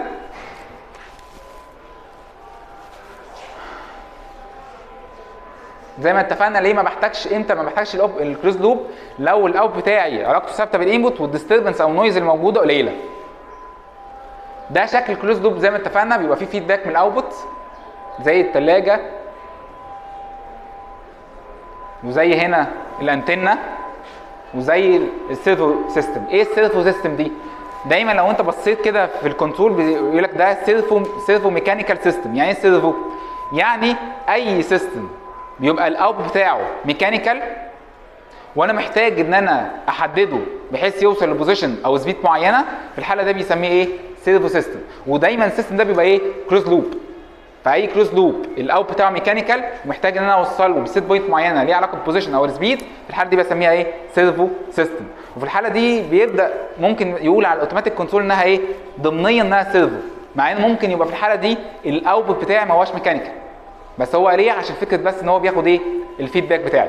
زي ما اتفقنا ليه ما بحتاجش امتى ما بحتاجش الكلوز لوب لو الاوت بتاعي علاقته ثابته بالانبوت والديستربنس او النويز اللي موجوده قليله ده شكل الكلوز لوب زي ما اتفقنا بيبقى فيه فيدباك من الاوتبوت زي الثلاجه وزي هنا الانتنه وزي السيرفو سيستم ايه السيرفو سيستم دي دايما لو انت بصيت كده في الكنترول بيقول لك ده سيرفو سيرفو ميكانيكال سيستم يعني ايه سيرفو يعني اي سيستم بيبقى الاوت بتاعه ميكانيكال وانا محتاج ان انا احدده بحيث يوصل لبوزيشن او سبيد معينه في الحاله ده بيسميه ايه سيرفو سيستم ودايما السيستم ده بيبقى ايه كلوز لوب فاي كلوز لوب الاوت بتاعه ميكانيكال ومحتاج ان انا اوصله بسيت بوينت معينه ليها علاقه بالبوزيشن او السبيد في الحاله دي بسميها ايه سيرفو سيستم وفي الحاله دي بيبدا ممكن يقول على الاوتوماتيك كنترول انها ايه ضمنيا انها سيرفو مع ان ممكن يبقى في الحاله دي الاوتبوت بتاعي ما هوش ميكانيكال بس هو ليه عشان فكره بس ان هو بياخد ايه الفيدباك بتاعي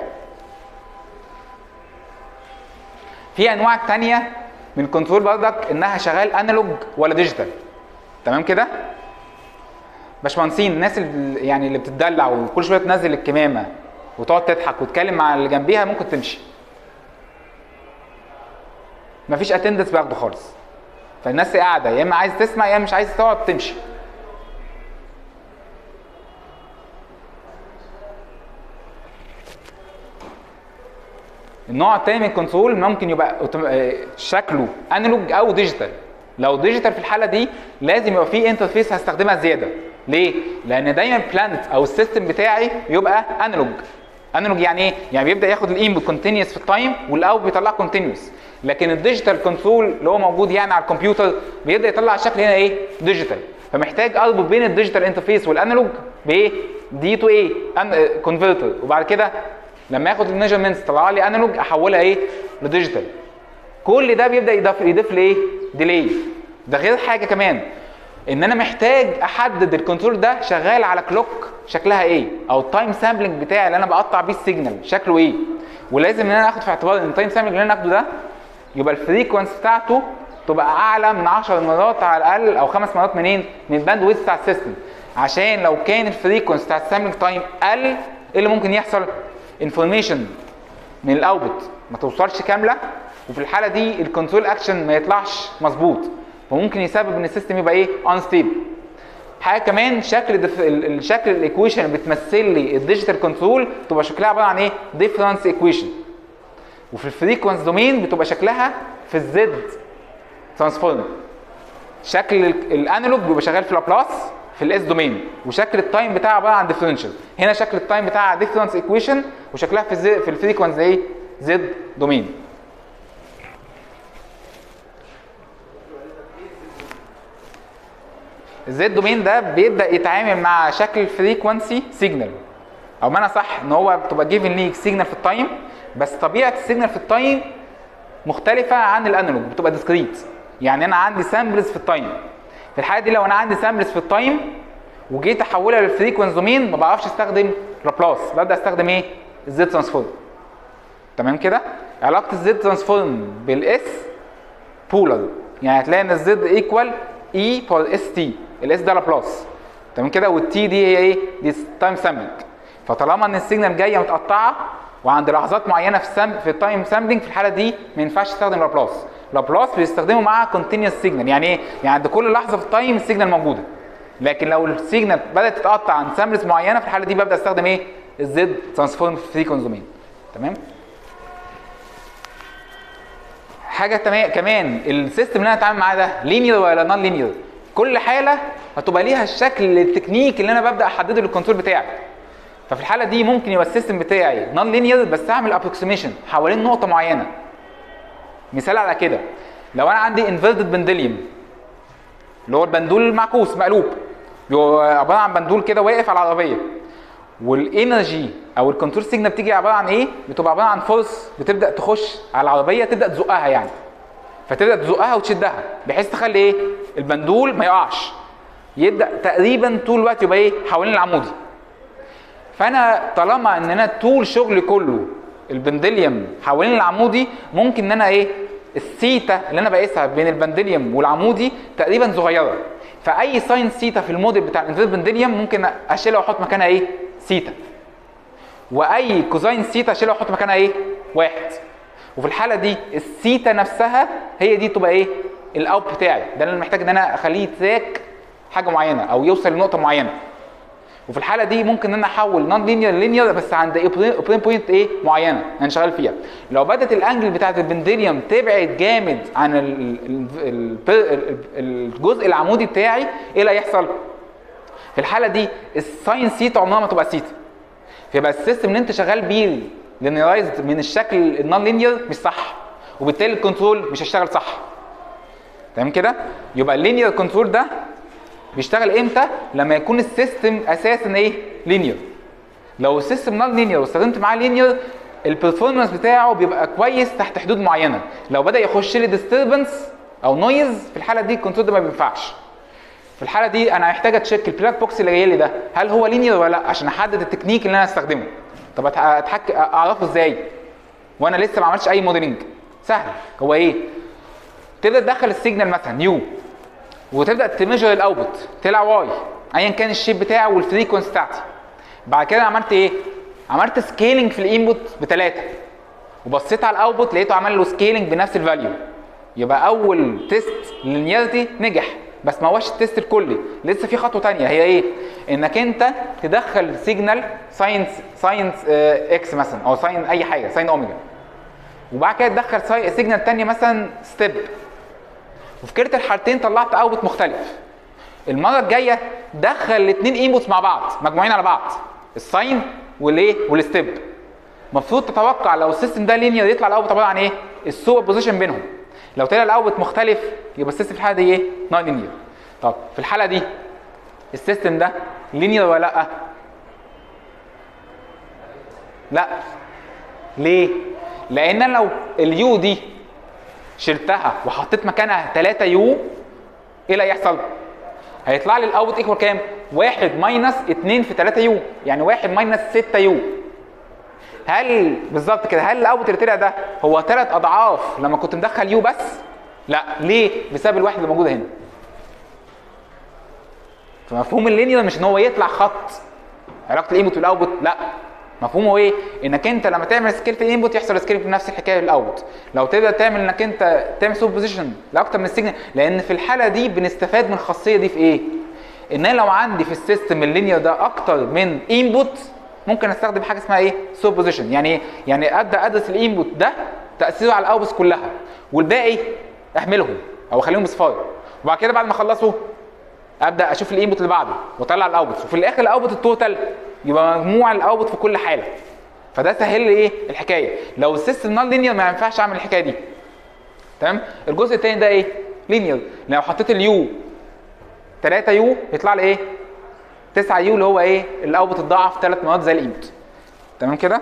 في انواع تانية من الكنترول بردك انها شغال انالوج ولا ديجيتال تمام كده باشمهندسين الناس اللي يعني اللي بتدلع وكل شويه تنزل الكمامه وتقعد تضحك وتتكلم مع اللي جنبيها ممكن تمشي مفيش اتندنس باخده خالص فالناس قاعده يا اما عايز تسمع يا اما مش عايز تقعد تمشي النوع التاني من الكنترول ممكن يبقى أوتوم- آه، شكله انالوج او ديجيتال لو ديجيتال في الحاله دي لازم يبقى فيه انترفيس هستخدمها زياده ليه لان دايما البلانت او السيستم بتاعي بيبقى انالوج انالوج يعني ايه يعني بيبدا ياخد الانبوت كونتينيوس في التايم والاوت بيطلع كونتينيوس لكن الديجيتال كنترول اللي هو موجود يعني على الكمبيوتر بيبدا يطلع الشكل هنا ايه ديجيتال فمحتاج اربط بين الديجيتال انترفيس والانالوج بايه دي تو ايه كونفرتر وبعد كده لما ياخد الميجرمنتس طلع لي انالوج احولها ايه لديجيتال كل ده بيبدا يضيف يضيف لي ايه ديلي ده غير حاجه كمان ان انا محتاج احدد الكنترول ده شغال على كلوك شكلها ايه او التايم سامبلنج بتاعي اللي انا بقطع بيه السيجنال شكله ايه ولازم ان انا اخد في اعتبار ان التايم سامبلنج اللي انا اخده ده يبقى الفريكونس بتاعته تبقى اعلى من 10 مرات على الاقل او خمس مرات منين من الباند ويدث بتاع السيستم عشان لو كان الفريكونس بتاع السامبلنج تايم قل ايه اللي ممكن يحصل انفورميشن من الاوتبوت ما توصلش كامله وفي الحاله دي الكنترول اكشن ما يطلعش مظبوط فممكن يسبب ان السيستم يبقى ايه انستيبل حاجه كمان شكل دف... ال- الشكل الايكويشن اللي بتمثل لي الديجيتال كنترول تبقى شكلها عباره عن ايه ديفرنس ايكويشن وفي الفريكونس دومين بتبقى شكلها في الزد ترانسفورم شكل ال- الانالوج بيبقى شغال في لابلاس في الاس دومين وشكل التايم بتاعها عباره عن ديفرنشال هنا شكل التايم بتاعها ديفرنس ايكويشن وشكلها في الزد في الفريكونس ايه زد دومين الزد دومين ده بيبدا يتعامل مع شكل الفريكونسي سيجنال او معنى صح ان هو بتبقى جيفن ليك سيجنال في التايم بس طبيعه السيجنال في التايم مختلفه عن الانالوج بتبقى ديسكريت يعني انا عندي سامبلز في التايم في الحاله دي لو انا عندي سامبلز في التايم وجيت احولها للفريكونس دومين ما بعرفش استخدم لابلاس ببدا استخدم ايه الزد ترانسفورم تمام كده علاقه الزد ترانسفورم بالاس بولر يعني هتلاقي ان الزد ايكوال اي باور اس تي الاس ده لابلاس تمام كده والتي دي هي ايه دي تايم سامبلنج فطالما ان السيجنال جايه متقطعه وعند لحظات معينه في السام في التايم سامبلنج في الحاله دي ما ينفعش تستخدم لابلاس لابلاس بيستخدموا معاها كونتينوس سيجنال يعني ايه يعني عند كل لحظه في التايم السيجنال موجوده لكن لو السيجنال بدات تتقطع عن سامبلز معينه في الحاله دي ببدا استخدم ايه الزد ترانسفورم فريكونس دومين تمام حاجه تمام كمان السيستم اللي انا اتعامل معاه ده لينير ولا نون لينير كل حاله هتبقى ليها الشكل التكنيك اللي انا ببدا احدده للكنترول بتاعي ففي الحاله دي ممكن يبقى السيستم بتاعي نون لينير بس اعمل ابروكسيميشن حوالين نقطه معينه مثال على كده لو انا عندي انفيرتد بندليوم اللي هو البندول المعكوس مقلوب بيبقى عباره عن بندول كده واقف على العربيه والانرجي او الكنترول سيجنال بتيجي عباره عن ايه بتبقى عباره عن فورس بتبدا تخش على العربيه تبدا تزقها يعني فتبدا تزقها وتشدها بحيث تخلي ايه البندول ما يقعش يبدا تقريبا طول الوقت يبقى ايه حوالين العمودي فانا طالما ان انا طول شغلي كله البندليوم حوالين العمودي ممكن ان انا ايه السيتا اللي انا بقيسها بين البندليوم والعمودي تقريبا صغيره فاي ساين سيتا في الموديل بتاع الانفيرت بندليوم ممكن اشيلها واحط مكانها ايه سيتا واي كوزاين سيتا اشيلها واحط مكانها ايه واحد وفي الحاله دي السيتا نفسها هي دي تبقى ايه الاوت بتاعي ده اللي انا محتاج ان انا اخليه تراك حاجه معينه او يوصل لنقطه معينه وفي الحاله دي ممكن ان انا احول نون لينير لينير بس عند اوبرين بوينت ايه معينه انا شغال فيها لو بدات الانجل بتاعت البنديليوم تبعد جامد عن ال- ال- ال- الجزء العمودي بتاعي ايه اللي هيحصل في الحاله دي الساين سيتا عمرها ما تبقى سيتا فيبقى السيستم اللي انت شغال بيه لينيرايزد من الشكل النون لينير مش صح وبالتالي الكنترول مش هيشتغل صح تمام كده يبقى اللينير كنترول ده بيشتغل امتى لما يكون السيستم اساسا ايه لينير لو السيستم نون لينير واستخدمت معاه لينير البرفورمانس بتاعه بيبقى كويس تحت حدود معينه لو بدا يخش لي ديستربنس او نويز في الحاله دي الكنترول ده ما بينفعش في الحاله دي انا محتاج اتشيك البلاك بوكس اللي جاي لي ده هل هو لينير ولا لا عشان احدد التكنيك اللي انا هستخدمه طب أتح- اتحك اعرفه ازاي وانا لسه ما عملتش اي موديلنج سهل هو ايه تبدا تدخل السيجنال مثلا يو وتبدا تميجر الاوتبوت طلع واي ايا كان الشيب بتاعه والفريكونس بتاعتي بعد كده عملت ايه عملت سكيلينج في الانبوت بثلاثه وبصيت على الاوتبوت لقيته عمل له سكيلينج بنفس الفاليو يبقى اول تيست للنيالتي نجح بس ما هوش التيست الكلي لسه في خطوه تانية هي ايه انك انت تدخل سيجنال ساينس ساينس اكس مثلا او ساين اي حاجه ساين اوميجا وبعد كده تدخل ساي- سيجنال تانية مثلا ستيب وفي كلتا الحالتين طلعت اوتبوت مختلف المره الجايه دخل الاثنين انبوتس مع بعض مجموعين على بعض الساين والايه والستيب المفروض تتوقع لو السيستم ده لينير يطلع الاوتبوت عباره عن ايه السوبر بوزيشن بينهم لو طلع الاوتبوت مختلف يبقى السيستم في الحاله دي ايه نون لينير طب في الحاله دي السيستم ده لينير ولا لا لا ليه لان أنا لو اليو دي شلتها وحطيت مكانها 3 يو ايه اللي هيحصل؟ هيطلع لي الاوت ايكوال كام؟ 1 ماينس 2 في 3 يو يعني 1 ماينس 6 يو هل بالظبط كده هل الاوت اللي طلع ده هو ثلاث اضعاف لما كنت مدخل يو بس؟ لا ليه؟ بسبب الواحد اللي موجوده هنا فمفهوم اللينير مش ان هو يطلع خط علاقه الانبوت والاوتبوت لا مفهومه ايه؟ انك انت لما تعمل سكيل في الانبوت يحصل سكيل في نفس الحكايه في الاوت لو تقدر تعمل انك انت تعمل سوب بوزيشن لاكتر من السيجنال لان في الحاله دي بنستفاد من الخاصيه دي في ايه؟ ان انا لو عندي في السيستم اللينير ده اكتر من انبوت ممكن استخدم حاجه اسمها ايه؟ سوب بوزيشن يعني ايه؟ يعني ابدا ادرس الانبوت ده تاثيره على الاوتبوتس كلها والباقي احملهم او اخليهم بصفار وبعد كده بعد ما اخلصه ابدا اشوف الانبوت اللي بعده واطلع الاوتبوت وفي الاخر الاوتبوت التوتال يبقى مجموع الاوتبوت في كل حاله فده سهل لي ايه الحكايه لو السيستم نون لينير ما ينفعش اعمل الحكايه دي تمام الجزء الثاني ده ايه لينير لو حطيت اليو 3 يو يطلع لي ايه 9 يو اللي هو ايه الاوتبوت اتضاعف ثلاث مرات زي الانبوت تمام كده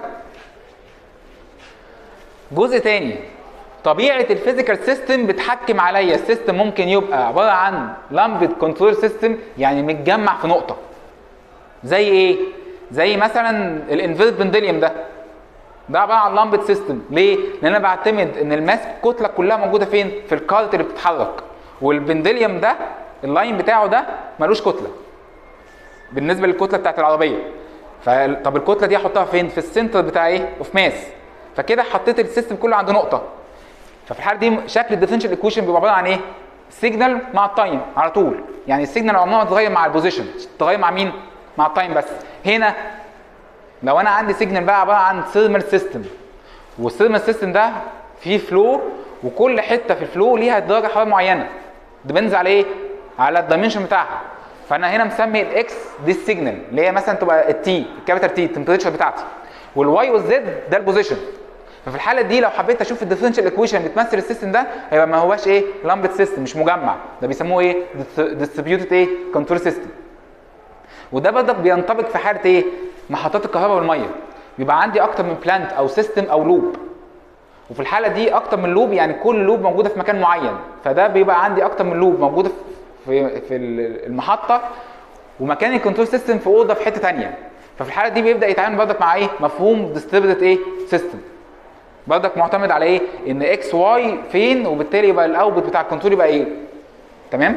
جزء تاني طبيعه الفيزيكال سيستم بتحكم عليا السيستم ممكن يبقى عباره عن لامبد كنترول سيستم يعني متجمع في نقطه زي ايه زي مثلا الانفيرت بندليوم ده ده عباره عن لامبد سيستم ليه لان انا بعتمد ان الماس الكتله كلها موجوده فين في الكارت اللي بتتحرك والبندليوم ده اللاين بتاعه ده ملوش كتله بالنسبه للكتله بتاعت العربيه فطب الكتله دي احطها فين في السنتر بتاع ايه اوف ماس فكده حطيت السيستم كله عند نقطه ففي الحاله دي شكل الديفرنشال ايكويشن بيبقى عباره عن ايه سيجنال مع التايم على طول يعني السيجنال عمرها ما تتغير مع البوزيشن تتغير مع مين مع التايم بس هنا لو انا عندي سيجنال بقى عباره عن ثيرمال سيستم والثيرمال سيستم ده فيه فلو وكل حته في الفلو ليها درجه حراره معينه ديبنز على ايه على الدايمنشن بتاعها فانا هنا مسمي الاكس دي السيجنال اللي هي مثلا تبقى التي الكابيتال تي التمبريتشر بتاعتي والواي والزد ده البوزيشن ففي الحاله دي لو حبيت اشوف الديفرنشال ايكويشن بتمثل السيستم ده هيبقى ما هواش ايه لامبد سيستم مش مجمع ده بيسموه ايه ديستريبيوتد ايه كنترول سيستم وده برضك بينطبق في حاله ايه محطات الكهرباء والميه بيبقى عندي اكتر من بلانت او سيستم او لوب وفي الحاله دي اكتر من لوب يعني كل لوب موجوده في مكان معين فده بيبقى عندي اكتر من لوب موجوده في في المحطه ومكان الكنترول سيستم في اوضه في حته ثانيه ففي الحاله دي بيبدا يتعامل برضك مع ايه مفهوم ديستريبيوتد ايه سيستم برضك معتمد على ايه ان اكس واي فين وبالتالي يبقى الاوتبوت بتاع الكنترول يبقى ايه تمام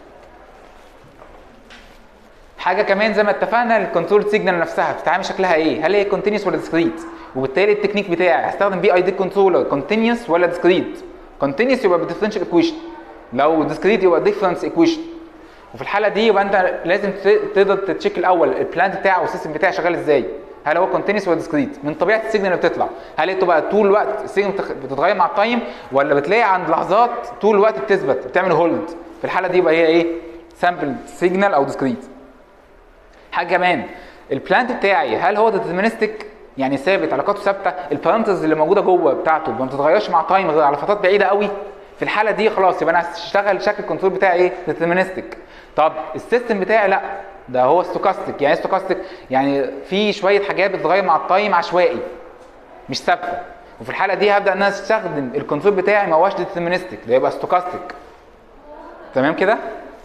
حاجه كمان زي ما اتفقنا الكنترول سيجنال نفسها بتتعامل شكلها ايه هل هي كونتينيوس ولا ديسكريت وبالتالي التكنيك بتاعي هستخدم بي اي دي كنترولر كونتينيوس ولا ديسكريت كونتينيوس يبقى بالديفرنشال ايكويشن لو ديسكريت يبقى ديفرنس ايكويشن وفي الحاله دي يبقى انت لازم ت- تقدر تتشيك الاول البلانت بتاعه والسيستم بتاعي شغال ازاي هل هو كونتينوس ولا ديسكريت من طبيعه السيجنال اللي بتطلع هل هي بتبقى طول الوقت السيجنال بتخ- بتتغير مع التايم ولا بتلاقي عند لحظات طول الوقت بتثبت بتعمل هولد في الحاله دي يبقى هي ايه سامبل سيجنال او ديسكريت حاجه كمان البلانت بتاعي هل هو ديترمينستيك يعني ثابت علاقاته ثابته البارامترز اللي موجوده جوه بتاعته ما بتتغيرش مع تايم غير على فترات بعيده قوي في الحاله دي خلاص يبقى انا هشتغل شكل الكنترول بتاعي ايه ديترمينستيك طب السيستم بتاعي لا ده هو ستوكاستيك يعني ستوكاستيك يعني في شويه حاجات بتتغير مع التايم عشوائي مش ثابته وفي الحاله دي هبدا ان انا استخدم الكنترول بتاعي ما هوش ديترمينستيك ده يبقى ستوكاستيك تمام كده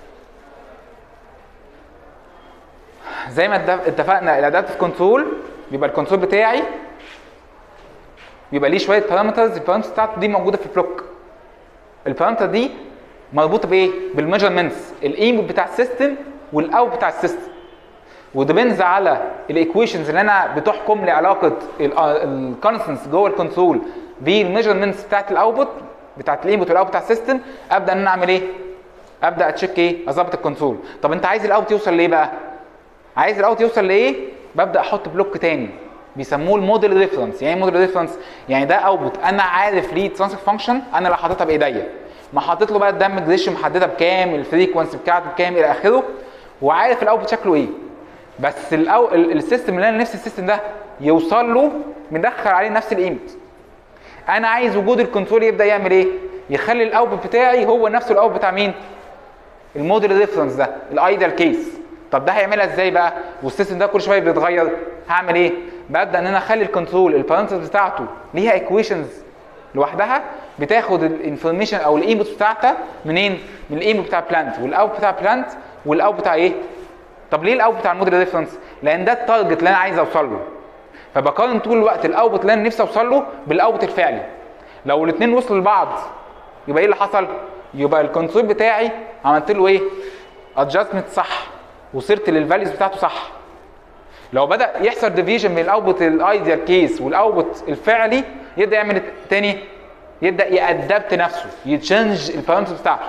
زي ما اتف- اتفقنا الادابتيف كنترول بيبقى الكنترول بتاعي بيبقى ليه شويه بارامترز البارامترز بتاعته دي موجوده في البلوك البارامتر دي مربوطه بايه بالميجرمنتس الانبوت بتاع السيستم والاوت بتاع السيستم وديبندز على الايكويشنز اللي انا بتحكم لي علاقه الكونستنس جوه الكنترول بالميجرمنتس بتاعت الاوتبوت بتاعت الانبوت والاوت بتاع السيستم ابدا ان انا اعمل ايه ابدا اتشيك ايه اظبط الكنترول طب انت عايز الاوت يوصل لايه بقى عايز الاوت يوصل لايه ببدا احط بلوك تاني بيسموه الموديل ريفرنس يعني ايه موديل ريفرنس يعني ده اوتبوت انا عارف ليه ترانسفير فانكشن انا اللي حاططها بايديا ما حاطط له بقى الدم ريشيو محدده بكام الفريكونسي بتاعته بكام الى اخره وعارف الاوتبوت شكله ايه بس الأو... ال- السيستم اللي انا نفسي السيستم ده يوصل له مدخل عليه نفس الايمت انا عايز وجود الكنترول يبدا يعمل ايه يخلي الاوتبوت بتاعي هو نفسه الاوتبوت بتاع مين الموديل ريفرنس ده الايديال كيس طب ده هيعملها ازاي بقى والسيستم ده كل شويه بيتغير هعمل ايه ببدا ان انا اخلي الكنترول البارامترز بتاعته ليها ايكويشنز لوحدها بتاخد الانفورميشن او الانبوت بتاعتها منين من الانبوت بتاع بلانت والاوت بتاع بلانت والاوت بتاع ايه طب ليه الاوت بتاع الموديل ريفرنس لان ده التارجت اللي انا عايز اوصل له فبقارن طول الوقت الاوتبوت اللي انا نفسي اوصل له بالاوتبوت الفعلي لو الاثنين وصلوا لبعض يبقى ايه اللي حصل يبقى الكنترول بتاعي عملت له ايه ادجستمنت صح وصرت للفاليوز بتاعته صح لو بدا يحصل ديفيجن من الاوتبوت الايديال كيس والاوتبوت الفعلي يبدا يعمل تاني يبدا يادبت نفسه يتشنج البارامترز بتاعته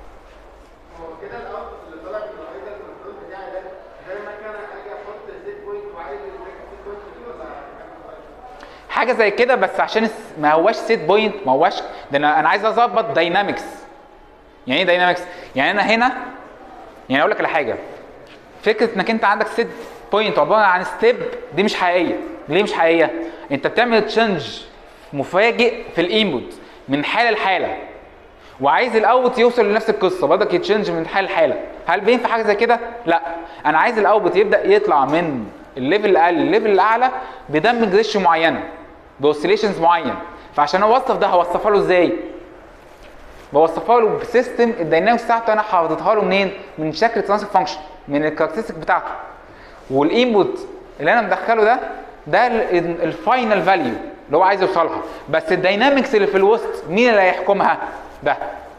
هو كده الأرض اللي طلع من الأيضا الكنترول بتاعي ده زي ما كان أجي أحط سيت بوينت وعايز السيت بوينت دي ولا حاجه زي كده بس عشان الس- ما هواش سيت بوينت ما هواش ده انا انا عايز اظبط داينامكس يعني ايه داينامكس يعني انا هنا يعني اقول لك على حاجه فكره انك انت عندك سيت بوينت عباره عن ستيب دي مش حقيقيه ليه مش حقيقيه انت بتعمل تشنج مفاجئ في الانبوت من حاله لحاله وعايز الاوت يوصل لنفس القصه بدك يتشنج من حاله لحاله هل بينفع حاجه زي كده لا انا عايز الاوت يبدا يطلع من الليفل الاقل للليفل الاعلى بدمج ريشيو معينه باوسيليشنز معين فعشان اوصف ده هوصفها له ازاي بوصفها له بسيستم الداينامكس بتاعته انا حاططها له منين من شكل ترانسفير فانكشن من الكاركترستيك بتاعته والانبوت اللي انا مدخله ده ده الفاينل فاليو اللي هو عايز يوصلها بس الداينامكس اللي في الوسط مين اللي هيحكمها ده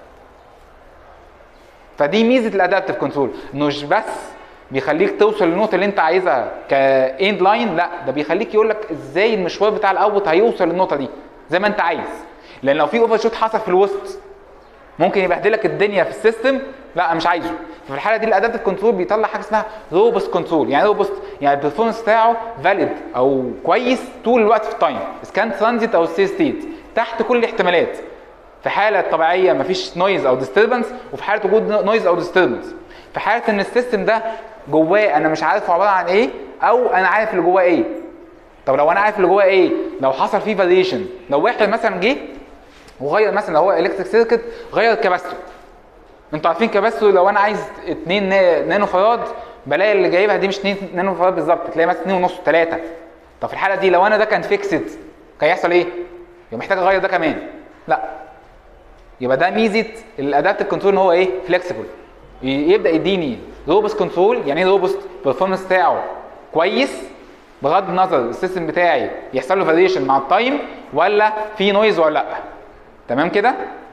فدي ميزه الادابتيف كنترول انه مش بس بيخليك توصل للنقطه اللي انت عايزها كاند لاين لا ده بيخليك يقول لك ازاي المشوار بتاع الاوت هيوصل للنقطه دي زي ما انت عايز لان لو في اوفر شوت حصل في الوسط ممكن يبهدلك الدنيا في السيستم لا انا مش عايزه ففي الحاله دي الادابتيف كنترول بيطلع حاجه اسمها روبست كنترول يعني روبست يعني البرفورمانس بتاعه فاليد او كويس طول الوقت في التايم اذا كان ترانزيت او ستي ستيت تحت كل الاحتمالات في حاله طبيعيه مفيش نويز او ديستربنس وفي حاله وجود نويز او ديستربنس في حاله ان السيستم ده جواه انا مش عارف هو عباره عن ايه او انا عارف اللي جواه ايه طب لو انا عارف اللي جواه ايه لو حصل فيه فاريشن لو واحد مثلا جه وغير مثلا لو هو الكتريك سيركت غير الكباستور انتوا عارفين كباستور لو انا عايز 2 نانو فراد بلاقي اللي جايبها دي مش 2 نانو فراد بالظبط تلاقي مثلا 2 ونص 3 طب في الحاله دي لو انا ده كان فيكسد كان يحصل ايه؟ يبقى محتاج اغير ده كمان لا يبقى ده ميزه الادابتيف كنترول ان هو ايه؟ فليكسيبل يبدا يديني روبست كنترول يعني ايه روبست؟ البرفورمانس بتاعه كويس بغض النظر السيستم بتاعي يحصل له فاريشن مع التايم ولا في نويز ولا لا تمام كده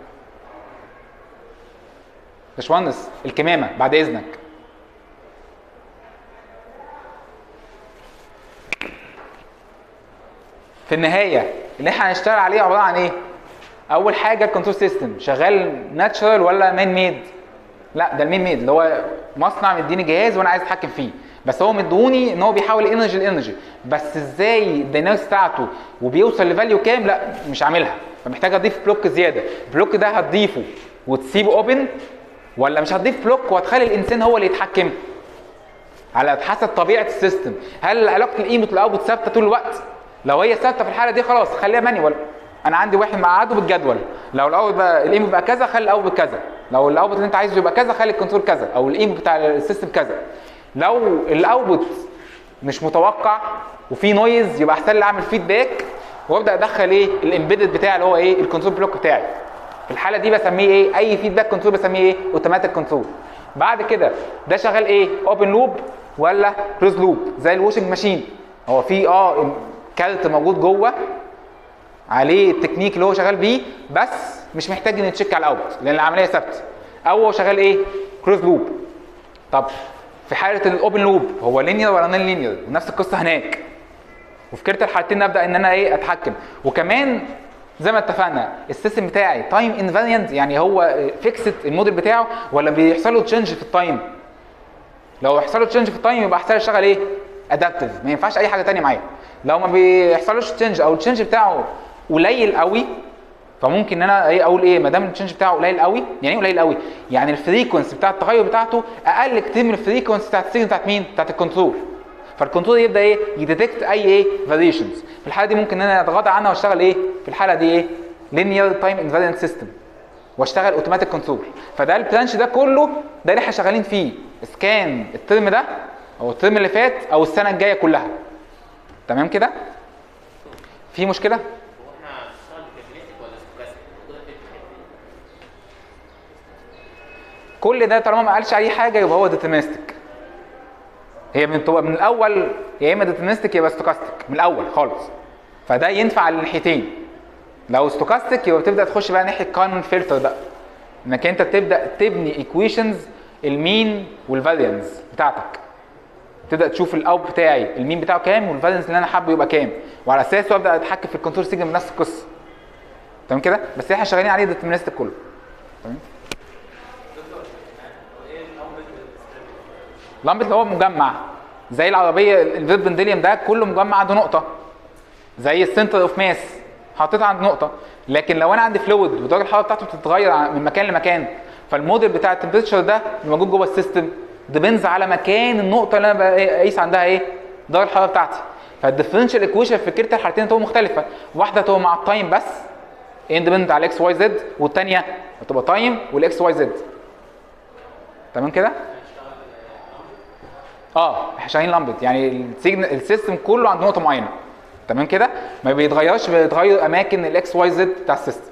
باشمهندس الكمامه بعد اذنك في النهايه اللي احنا هنشتغل عليه عباره عن ايه اول حاجه الكنترول سيستم شغال ناتشرال ولا مان ميد لا ده المين ميد اللي هو مصنع مديني جهاز وانا عايز اتحكم فيه بس هو مدوني ان هو بيحول انرجي لانرجي بس ازاي الدينامكس بتاعته وبيوصل لفاليو كام لا مش عاملها فمحتاج اضيف بلوك زياده البلوك ده هتضيفه وتسيبه اوبن ولا مش هتضيف بلوك وهتخلي الانسان هو اللي يتحكم على حسب طبيعه السيستم هل علاقه الانبوت والاوتبوت ثابته طول الوقت لو هي ثابته في الحاله دي خلاص خليها مانيوال انا عندي واحد مقعده بالجدول لو الاوت بقى الانبوت بقى كذا خلي الاوتبوت كذا لو الاوتبوت اللي انت عايزه يبقى كذا خلي الكنترول كذا او الانبوت بتاع السيستم كذا لو الاوتبوت مش متوقع وفي نويز يبقى احسن لي اعمل فيدباك وابدا ادخل ايه الامبيدد بتاعي اللي هو ايه الكنترول بلوك بتاعي في الحاله دي بسميه ايه اي فيدباك كنترول بسميه ايه اوتوماتيك كنترول بعد كده ده شغال ايه اوبن لوب ولا كلوز لوب زي الواشنج ماشين هو في اه كارت موجود جوه عليه التكنيك اللي هو شغال بيه بس مش محتاج ان يتشيك على الاوت لان العمليه ثابته او هو شغال ايه كلوز لوب طب في حاله الاوبن لوب هو لينير ولا نون لينير ونفس القصه هناك وفي كلتا الحالتين ابدا ان انا ايه اتحكم وكمان زي ما اتفقنا السيستم بتاعي تايم انفاريانت يعني هو فيكسد الموديل بتاعه ولا بيحصل له تشنج في التايم لو يحصل له تشنج في التايم يبقى احسن اشتغل ايه ادابتيف ما ينفعش اي حاجه تانية معايا لو ما بيحصلوش تشنج او التشنج بتاعه قليل قوي فممكن ان انا ايه اقول ايه ما دام التشنج بتاعه قليل قوي يعني ايه قليل قوي يعني الفريكونسي بتاع التغير بتاعته اقل كتير من الفريكونسي بتاعت السيجنال بتاعت مين بتاعت الكنترول فالكنترول يبدا ايه يديتكت اي ايه فاريشنز في الحاله دي ممكن ان انا اتغاضى عنها واشتغل ايه في الحاله دي ايه لينير تايم انفاريانت سيستم واشتغل اوتوماتيك كنترول فده البلانش ده كله ده اللي احنا شغالين فيه اسكان الترم ده او الترم اللي فات او السنه الجايه كلها تمام كده في مشكله هو احنا هنشتغل بكابينتك ولا ستوكاستيك؟ الموضوع ده بيفرق في كل ده طالما ما قالش اي حاجه يبقى هو ديترمينستيك هي من تبقى من الاول يا اما ديترمينستيك يبقى ستوكاستيك من الاول خالص فده ينفع للناحيتين لو ستوكاستيك يبقى بتبدا تخش بقى ناحيه كارنون فلتر بقى انك انت تبدا تبني ايكويشنز المين والفاليانز بتاعتك تبدا تشوف الاوت بتاعي المين بتاعه كام والفاليانس اللي انا حابه يبقى كام وعلى اساسه ابدا اتحكم في الكنترول سيجنال بنفس القصه تمام كده بس احنا شغالين عليه ديترمينستيك كله تمام لمبه اللي هو مجمع زي العربيه الفيب بندليوم ده كله مجمع عنده نقطه زي السنتر اوف ماس حطيتها عند نقطه لكن لو انا عندي فلويد ودرجه الحراره بتاعته بتتغير ع- من مكان لمكان فالموديل بتاع التمبريتشر ده اللي موجود جوه السيستم ديبنز على مكان النقطه اللي انا بقيس عندها ايه درجه الحراره بتاعتي فالديفرنشال ايكويشن في كلتا الحالتين تبقى مختلفه واحده تبقى مع التايم بس اندبندنت على الاكس واي زد والثانيه هتبقى تايم والاكس واي زد تمام كده اه احنا شغالين لمبت يعني السيجنال السيستم كله عند نقطه معينه تمام كده ما بيتغيرش بيتغير اماكن الاكس واي زد بتاع السيستم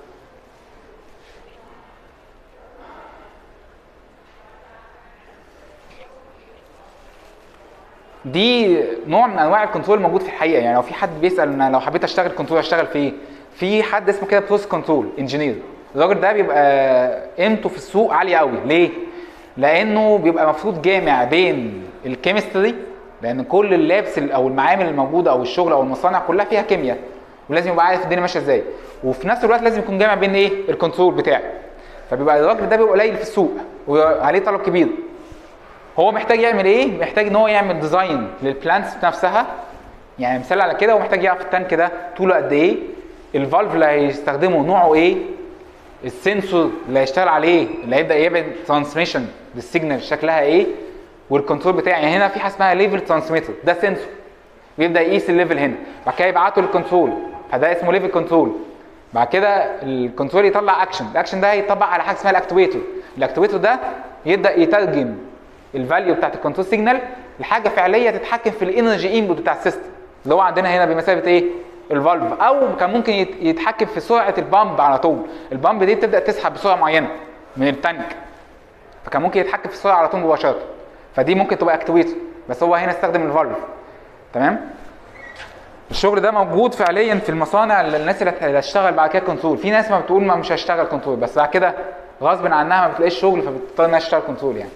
دي نوع من انواع الكنترول موجود في الحقيقه يعني لو في حد بيسال ان لو حبيت اشتغل كنترول اشتغل في ايه في حد اسمه كده بروسيس كنترول انجينير الراجل ده بيبقى قيمته في السوق عاليه قوي ليه لانه بيبقى المفروض جامع بين الكيمستري لان كل اللابس ال- او المعامل الموجوده او الشغل او المصانع كلها فيها كيمياء ولازم يبقى عارف الدنيا ماشيه ازاي وفي نفس الوقت لازم يكون جامع بين ايه الكنترول بتاعي فبيبقى الراجل ده بيبقى قليل في السوق وعليه طلب كبير هو محتاج يعمل ايه؟ محتاج ان هو يعمل ديزاين للبلانتس نفسها يعني مثال على كده هو محتاج يعرف التانك ده طوله قد ايه الفالف اللي هيستخدمه نوعه ايه السنسور اللي هيشتغل عليه اللي هيبدا يبعد ترانسميشن للسيجنال شكلها ايه والكنترول بتاعي يعني هنا في حاجه اسمها ليفل ترانسميتر ده سنسور بيبدا يقيس الليفل هنا بعد كده يبعته للكنترول فده اسمه ليفل كنترول بعد كده الكنترول يطلع اكشن الاكشن ده هيطبق على حاجه اسمها الاكتويتور الاكتويتور ده يبدا يترجم الفاليو بتاعت الكنترول سيجنال لحاجه فعليه تتحكم في الانرجي انبوت بتاع السيستم اللي هو عندنا هنا بمثابه ايه الفالف او كان ممكن يت- يتحكم في سرعه البامب على طول البامب دي بتبدا تسحب بسرعه معينه من التانك فكان ممكن يتحكم في السرعه على طول مباشره فدي ممكن تبقى اكتويتور بس هو هنا استخدم الفالف تمام الشغل ده موجود فعليا في المصانع للناس اللي اللي هتشتغل بعد كده كنترول في ناس ما بتقول ما مش هشتغل كنترول بس بعد كده غصب عنها ما بتلاقيش شغل فبتضطر انها تشتغل كنترول يعني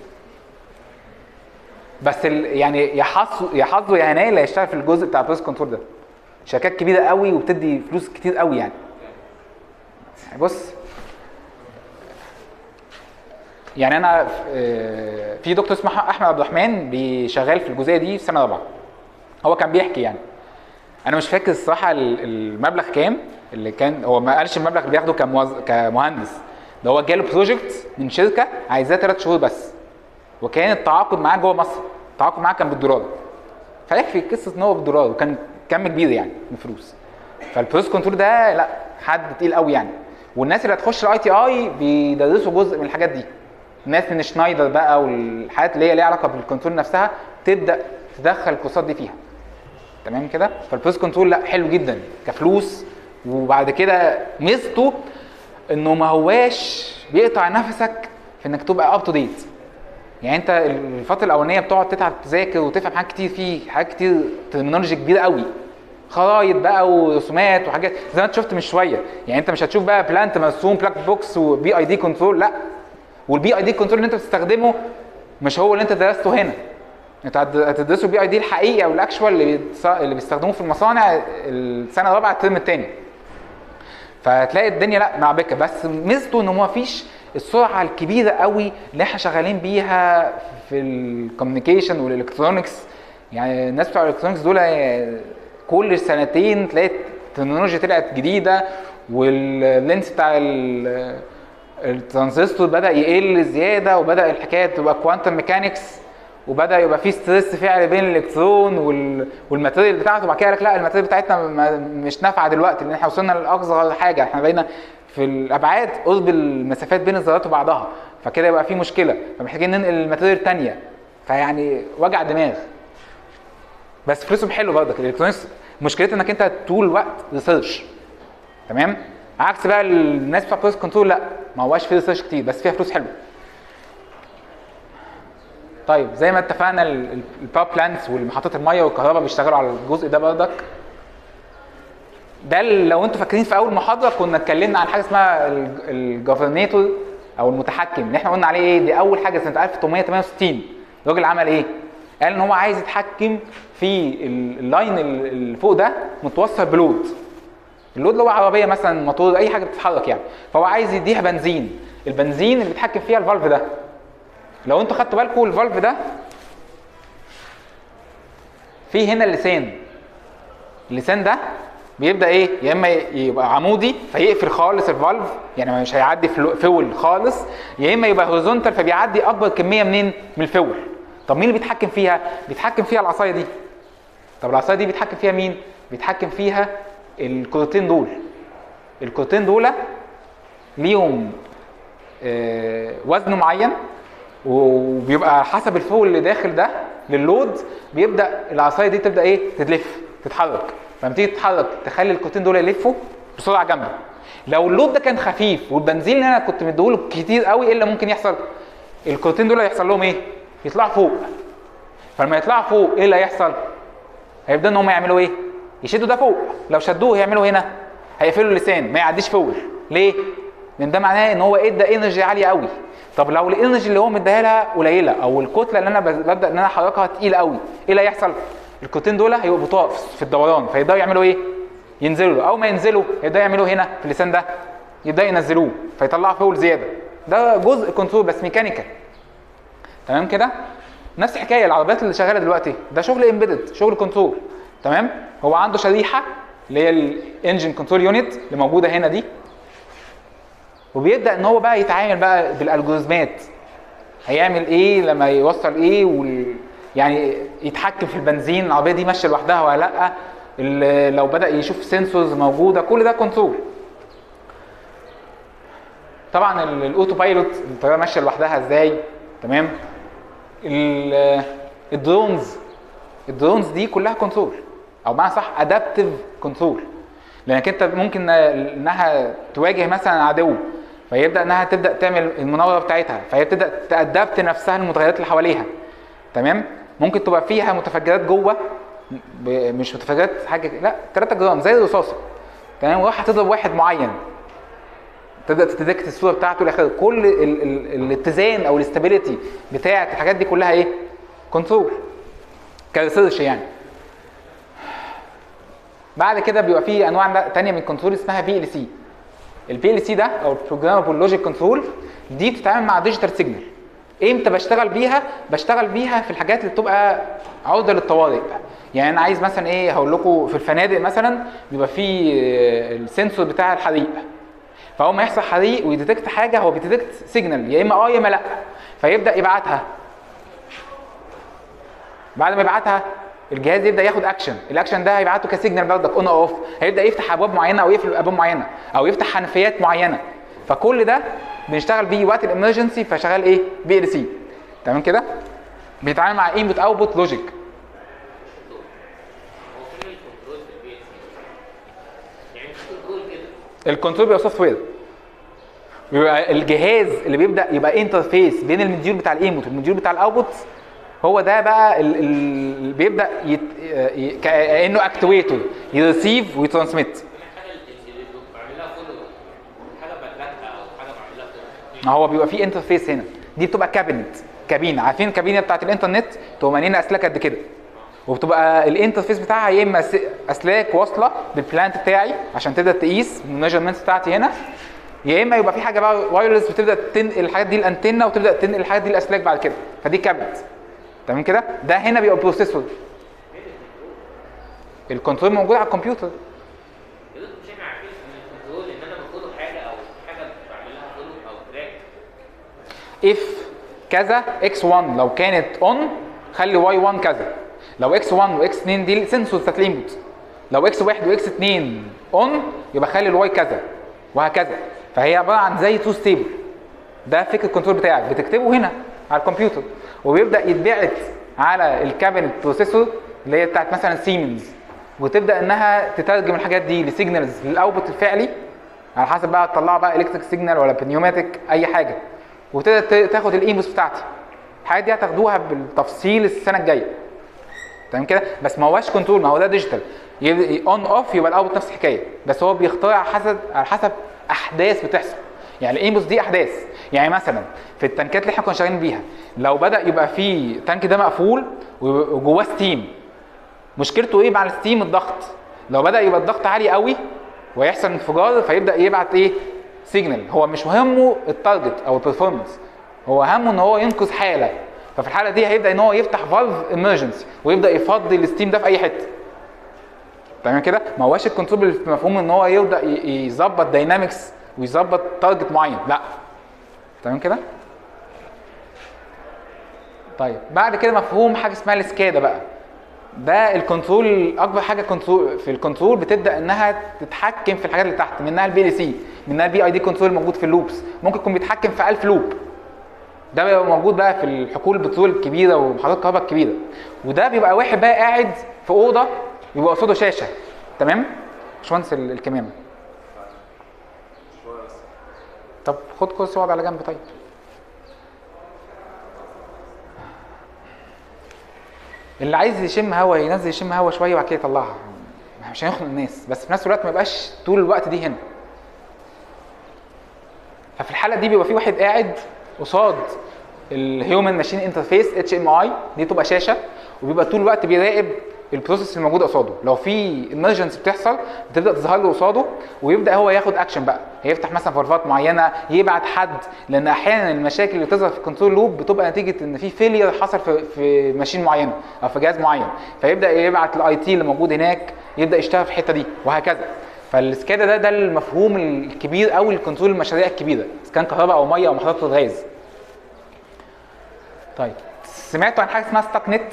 بس ال... يعني يا حظه يا حظه يا هنايا اللي هيشتغل في الجزء بتاع البروسيس كنترول ده شركات كبيره قوي وبتدي فلوس كتير قوي يعني يعني بص يعني انا آه، في دكتور اسمه احمد عبد الرحمن بيشغال في الجزئيه دي في سنه رابعه هو كان بيحكي يعني انا مش فاكر الصراحه ال- المبلغ كام اللي كان هو ما قالش المبلغ اللي بياخده كموز... كمهندس ده هو جاله بروجكت من شركه عايزاه ثلاث شهور بس وكان التعاقد معاه جوه مصر التعاقد معاه كان بالدولار فيكفي قصه ان هو بالدولار وكان كم كبير يعني من فلوس فالبروس كنترول ده لا حد تقيل قوي يعني والناس اللي هتخش الاي تي اي بيدرسوا جزء من الحاجات دي ناس من شنايدر بقى والحاجات اللي هي ليها علاقه بالكنترول نفسها تبدا تدخل الكورسات دي فيها تمام كده فالبروس كنترول لا حلو جدا كفلوس وبعد كده ميزته انه ما هواش بيقطع نفسك في انك تبقى اب تو ديت يعني انت الفتره الاولانيه بتقعد تتعب تذاكر وتفهم حاجات كتير فيه حاجات كتير ترمينولوجي كبيره قوي خرايط بقى ورسومات وحاجات زي ما انت شفت من شويه يعني انت مش هتشوف بقى بلانت مرسوم بلاك بوكس وبي اي دي كنترول لا والبي اي دي كنترول اللي انت بتستخدمه مش هو اللي انت درسته هنا انت هت- هتدرسوا البي اي دي الحقيقي او الاكشوال اللي بيتص- اللي بيستخدموه في المصانع السنه الرابعه الترم الثاني فهتلاقي الدنيا لا معبكه بس ميزته ان ما فيش السرعه الكبيره قوي اللي احنا شغالين بيها في الكوميونيكيشن والالكترونكس يعني الناس بتوع الالكترونكس دول كل سنتين تلاقي التكنولوجيا طلعت جديده واللينس بتاع ال- الترانزستور بدا يقل زياده وبدا الحكايه تبقى كوانتم ميكانكس وبدا يبقى في ستريس فعلي بين الالكترون وال... والماتيريال بتاعته وبعد كده قال لك لا الماتيريال بتاعتنا ما- مش نافعه دلوقتي لان احنا وصلنا لاقصى حاجه احنا بقينا في الابعاد قرب المسافات بين الذرات وبعضها فكده يبقى في مشكله فمحتاجين ننقل الماتيريال تانية فيعني وجع دماغ بس فلوسهم حلو برضك الالكترونكس مشكلتها انك انت طول الوقت ريسيرش تمام عكس بقى الناس بتوع بروس كنترول لا ما هواش فيه ريسيرش كتير بس فيها فلوس حلوه طيب زي ما اتفقنا الباور بلانتس والمحطات الميه والكهرباء بيشتغلوا على الجزء ده برضك ده ال- لو انتوا فاكرين في اول محاضره كنا اتكلمنا عن حاجه اسمها الجوفرنيتور او المتحكم اللي احنا قلنا عليه ايه دي اول حاجه سنه 1868 الراجل عمل ايه قال ان هو عايز يتحكم في ال- اللاين ال- اللي فوق ده متوصل بلود اللود اللي هو عربيه مثلا موتور اي حاجه بتتحرك يعني فهو عايز يديها بنزين البنزين اللي بيتحكم فيها الفالف ده لو انتوا خدتوا بالكم الفالف ده في هنا اللسان اللسان ده بيبدا ايه يا اما يبقى عمودي فيقفل خالص الفالف يعني مش هيعدي فلو- فول خالص يا اما يبقى هوريزونتال فبيعدي اكبر كميه منين من الفول طب مين اللي بيتحكم فيها بيتحكم فيها العصايه دي طب العصايه دي بيتحكم فيها مين بيتحكم فيها الكروتين دول الكروتين دول ليهم آه، وزن معين وبيبقى على حسب الفول اللي داخل ده للود بيبدا العصايه دي تبدا ايه تتلف تتحرك فلما تيجي تتحرك تخلي الكوتين دول يلفوا بسرعه جامده لو اللود ده كان خفيف والبنزين اللي انا كنت مديهوله كتير قوي ايه اللي ممكن يحصل الكوتين دول هيحصل لهم ايه يطلعوا فوق فلما يطلعوا فوق ايه اللي هيحصل هيبداوا ان هم يعملوا ايه يشدوا ده فوق لو شدوه هيعملوا هنا هيقفلوا اللسان ما يعديش فول ليه لان ده معناه ان هو ادى انرجي عاليه قوي طب لو الانرجي اللي هو مديها لها قليله او الكتله اللي انا بز- ببدا ان انا احركها تقيله قوي ايه اللي هيحصل الكوتين دول هيبقوا بطاء في الدوران فيبداوا يعملوا ايه ينزلوا اول ما ينزلوا يبداوا يعملوا هنا في اللسان ده يبداوا ينزلوه فيطلعوا فول زياده ده جزء كنترول بس ميكانيكال تمام كده نفس الحكايه العربيات اللي شغاله دلوقتي ده شغل امبيدد شغل كنترول تمام هو عنده شريحه اللي هي الانجن كنترول يونت اللي موجوده هنا دي وبيبدا ان هو بقى يتعامل بقى بالالجوريزمات هيعمل ايه لما يوصل ايه وال... يعني يتحكم في البنزين العربيه دي ماشيه لوحدها ولا لا ال- لو بدا يشوف سنسورز موجوده كل ده كنترول طبعا ال- الاوتو بايلوت الطياره ماشيه لوحدها ازاي تمام ال- الدرونز الدرونز دي كلها كنترول او بمعنى صح ادابتيف كنترول لانك انت ممكن انها تواجه مثلا عدو فيبدا انها تبدا تعمل المناوره بتاعتها فهي تبدا تادبت نفسها للمتغيرات اللي حواليها تمام ممكن تبقى فيها متفجرات جوه ب- مش متفجرات حاجه لا 3 جرام زي الرصاصه تمام وراح هتضرب واحد معين تبدا تتدكت الصوره بتاعته الى اخره كل ال ال الاتزان او الاستابيليتي بتاعه الحاجات دي كلها ايه كنترول كريسيرش يعني بعد كده بيبقى في انواع تانية من الكنترول اسمها بي ال سي البي ال سي ده او البروجرامبل لوجيك كنترول دي بتتعامل مع ديجيتال سيجنال امتى بشتغل بيها بشتغل بيها في الحاجات اللي بتبقى عوده للطوارئ يعني انا عايز مثلا ايه هقول لكم في الفنادق مثلا بيبقى في آه، السنسور بتاع الحريق فاول ما يحصل حريق ويديتكت حاجه هو بيديتكت سيجنال يا اما اه يا اما لا فيبدا يبعتها بعد ما يبعتها الجهاز يبدا ياخد اكشن الاكشن ده هيبعته كسيجنال برضك اون او اوف هيبدا يفتح ابواب معينه او يقفل ابواب معينه او يفتح حنفيات معينه فكل ده بنشتغل بيه وقت الامرجنسي فشغال ايه بي ال سي تمام كده بيتعامل مع انبوت اوتبوت لوجيك هو فين الكنترول في البي ال سي؟ يعني في كنترول كده الكنترول بيبقى سوفت وير بيبقى الجهاز اللي بيبدا يبقى انترفيس بين المديول بتاع الانبوت والمديول بتاع الاوتبوت هو ده بقى ال- ال- بيبدا يت... ي- كانه اكتويتور يريسيف ويترانسميت الحاجه اللي اللي بعمل لها فولو حاجه ببلغها او حاجه بعمل لها فولو ما هو بيبقى فيه انترفيس هنا دي بتبقى كابينت كابينه عارفين الكابينه بتاعت الانترنت تبقى مليانه اسلاك قد كده وبتبقى الانترفيس بتاعها يا اما س- اسلاك واصله بالبلانت بتاعي عشان تقدر تقيس الميجرمنتس بتاعتي هنا يا اما يبقى في حاجه بقى وايرلس بتبدا تنقل الحاجات دي الانتنه وتبدا تنقل الحاجات دي الاسلاك بعد كده فدي كابينت تمام كده ده هنا بيبقى بروسيسور الكنترول موجود على الكمبيوتر يا دكتور مش احنا عارفين ان الكنترول ان انا بفولو حاجه او حاجه بعمل لها فولو او تراك if كذا x1 لو كانت on خلي y1 كذا لو x1 و x2 دي السنسورز بتاعت الانبوت لو x1 و x2 on يبقى خلي الواي كذا وهكذا فهي عباره عن زي تو ستيبل ده فكر الكنترول بتاعك بتكتبه هنا على الكمبيوتر وبيبدا يتبعت على الكابينت بروسيسور اللي هي بتاعت مثلا سيمنز وتبدا انها تترجم الحاجات دي لسيجنالز للاوتبوت الفعلي على حسب بقى تطلعها بقى الكتريك سيجنال ولا بنيوماتيك اي حاجه وتقدر ت- تاخد الانبوتس بتاعتي الحاجات دي هتاخدوها بالتفصيل السنه الجايه تمام كده بس ما هواش كنترول ما هو ده ديجيتال اون اوف يبقى الاوتبوت نفس الحكايه بس هو بيختار على حسب على حسب احداث بتحصل يعني الانبوتس دي احداث يعني مثلا في التنكات اللي احنا كنا شغالين بيها لو بدا يبقى في تانك ده مقفول وجواه ستيم مشكلته ايه مع الستيم الضغط لو بدا يبقى الضغط عالي قوي ويحصل انفجار فيبدا يبعت ايه سيجنال هو مش مهمه التارجت او البرفورمانس هو همه ان هو ينقذ حاله ففي الحاله دي هيبدا ان هو يفتح فالف امرجنسي ويبدا يفضي الستيم ده في اي حته تمام كده ما هواش الكنترول في مفهوم ان هو يبدا ي- يظبط داينامكس ويظبط تارجت معين لا تمام كده طيب بعد كده مفهوم حاجه اسمها السكادا بقى ده الكنترول اكبر حاجه كنترول في الكنترول بتبدا انها تتحكم في الحاجات اللي تحت منها البي ال سي منها البي اي دي كنترول موجود في اللوبس ممكن يكون بيتحكم في 1000 لوب ده بيبقى موجود بقى في الحقول البترول الكبيره ومحطات الكهرباء الكبيره وده بيبقى واحد بقى قاعد في اوضه يبقى قصاده شاشه تمام باشمهندس ال- الكمامه طب خد كرسي واقعد على جنب طيب اللي عايز يشم هوا ينزل يشم هوا شويه وبعد كده يطلعها مش هيخنق الناس بس في نفس الوقت ما يبقاش طول الوقت دي هنا ففي الحاله دي بيبقى في واحد قاعد قصاد الهيومن ماشين انترفيس اتش ام اي دي تبقى شاشه وبيبقى طول الوقت بيراقب البروسيس اللي موجود قصاده لو في امرجنسي بتحصل بتبدا تظهر له قصاده ويبدا هو ياخد اكشن بقى هيفتح مثلا فالفات معينه يبعت حد لان احيانا المشاكل اللي بتظهر في الكنترول لوب بتبقى نتيجه ان في فيلير حصل في في ماشين معينه او في جهاز معين فيبدا يبعت الاي تي اللي موجود هناك يبدا يشتغل في الحته دي وهكذا فالسكادا ده ده المفهوم الكبير قوي لكنترول المشاريع الكبيره اذا كان كهرباء او ميه او محطات الغاز طيب سمعتوا عن حاجه اسمها ستاك نت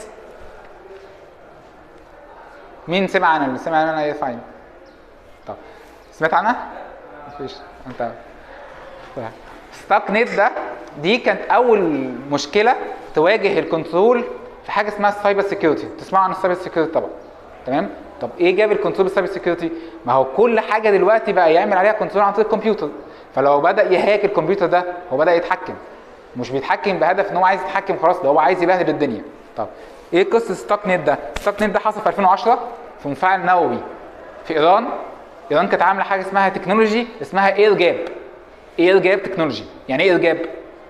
مين سمع عنها اللي سمع عنها يرفع ايده طب سمعت عنها مفيش انت طيب. ستاك نت ده دي كانت اول مشكله تواجه الكنترول في حاجه اسمها السايبر سيكيورتي تسمعوا عن السايبر سيكيورتي طبعا تمام طب ايه جاب الكنترول بالسايبر سيكيورتي ما هو كل حاجه دلوقتي بقى يعمل عليها كنترول عن طريق الكمبيوتر فلو بدا يهاك الكمبيوتر ده هو بدا يتحكم مش بيتحكم بهدف ان هو عايز يتحكم خلاص ده هو عايز يبهدل الدنيا طب ايه قصه ستاك نت ده ستاك نت ده حصل في 2010 في مفاعل نووي في ايران ايران كانت عامله حاجه اسمها تكنولوجي اسمها اير جاب اير جاب تكنولوجي يعني ايه اير جاب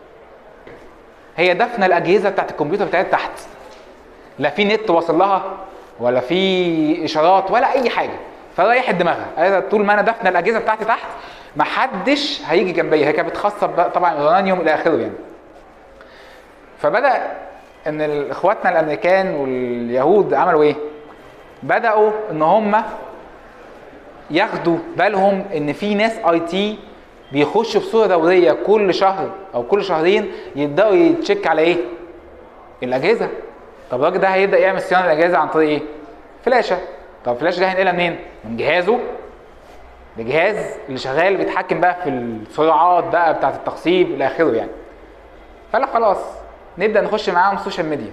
هي دفن الاجهزه بتاعت الكمبيوتر بتاعتها تحت لا في نت واصل لها ولا في اشارات ولا اي حاجه فريحت دماغها قالت طول ما انا دفن الاجهزه بتاعتي تحت محدش هيجي جنبيا هي كانت بتخصب بقى طبعا اليورانيوم الى اخره يعني فبدا ان ال- اخواتنا الامريكان واليهود عملوا ايه بداوا ان هم ياخدوا بالهم ان في ناس اي تي بيخشوا بصوره دوريه كل شهر او كل شهرين يبداوا يتشيك على ايه الاجهزه طب الراجل ده هيبدا يعمل صيانه الاجهزه عن طريق ايه فلاشه طب الفلاشه دي هينقلها منين من جهازه لجهاز اللي شغال بيتحكم بقى في السرعات بقى بتاعه التخصيب الى اخره يعني فلا خلاص نبدا نخش معاهم السوشيال ميديا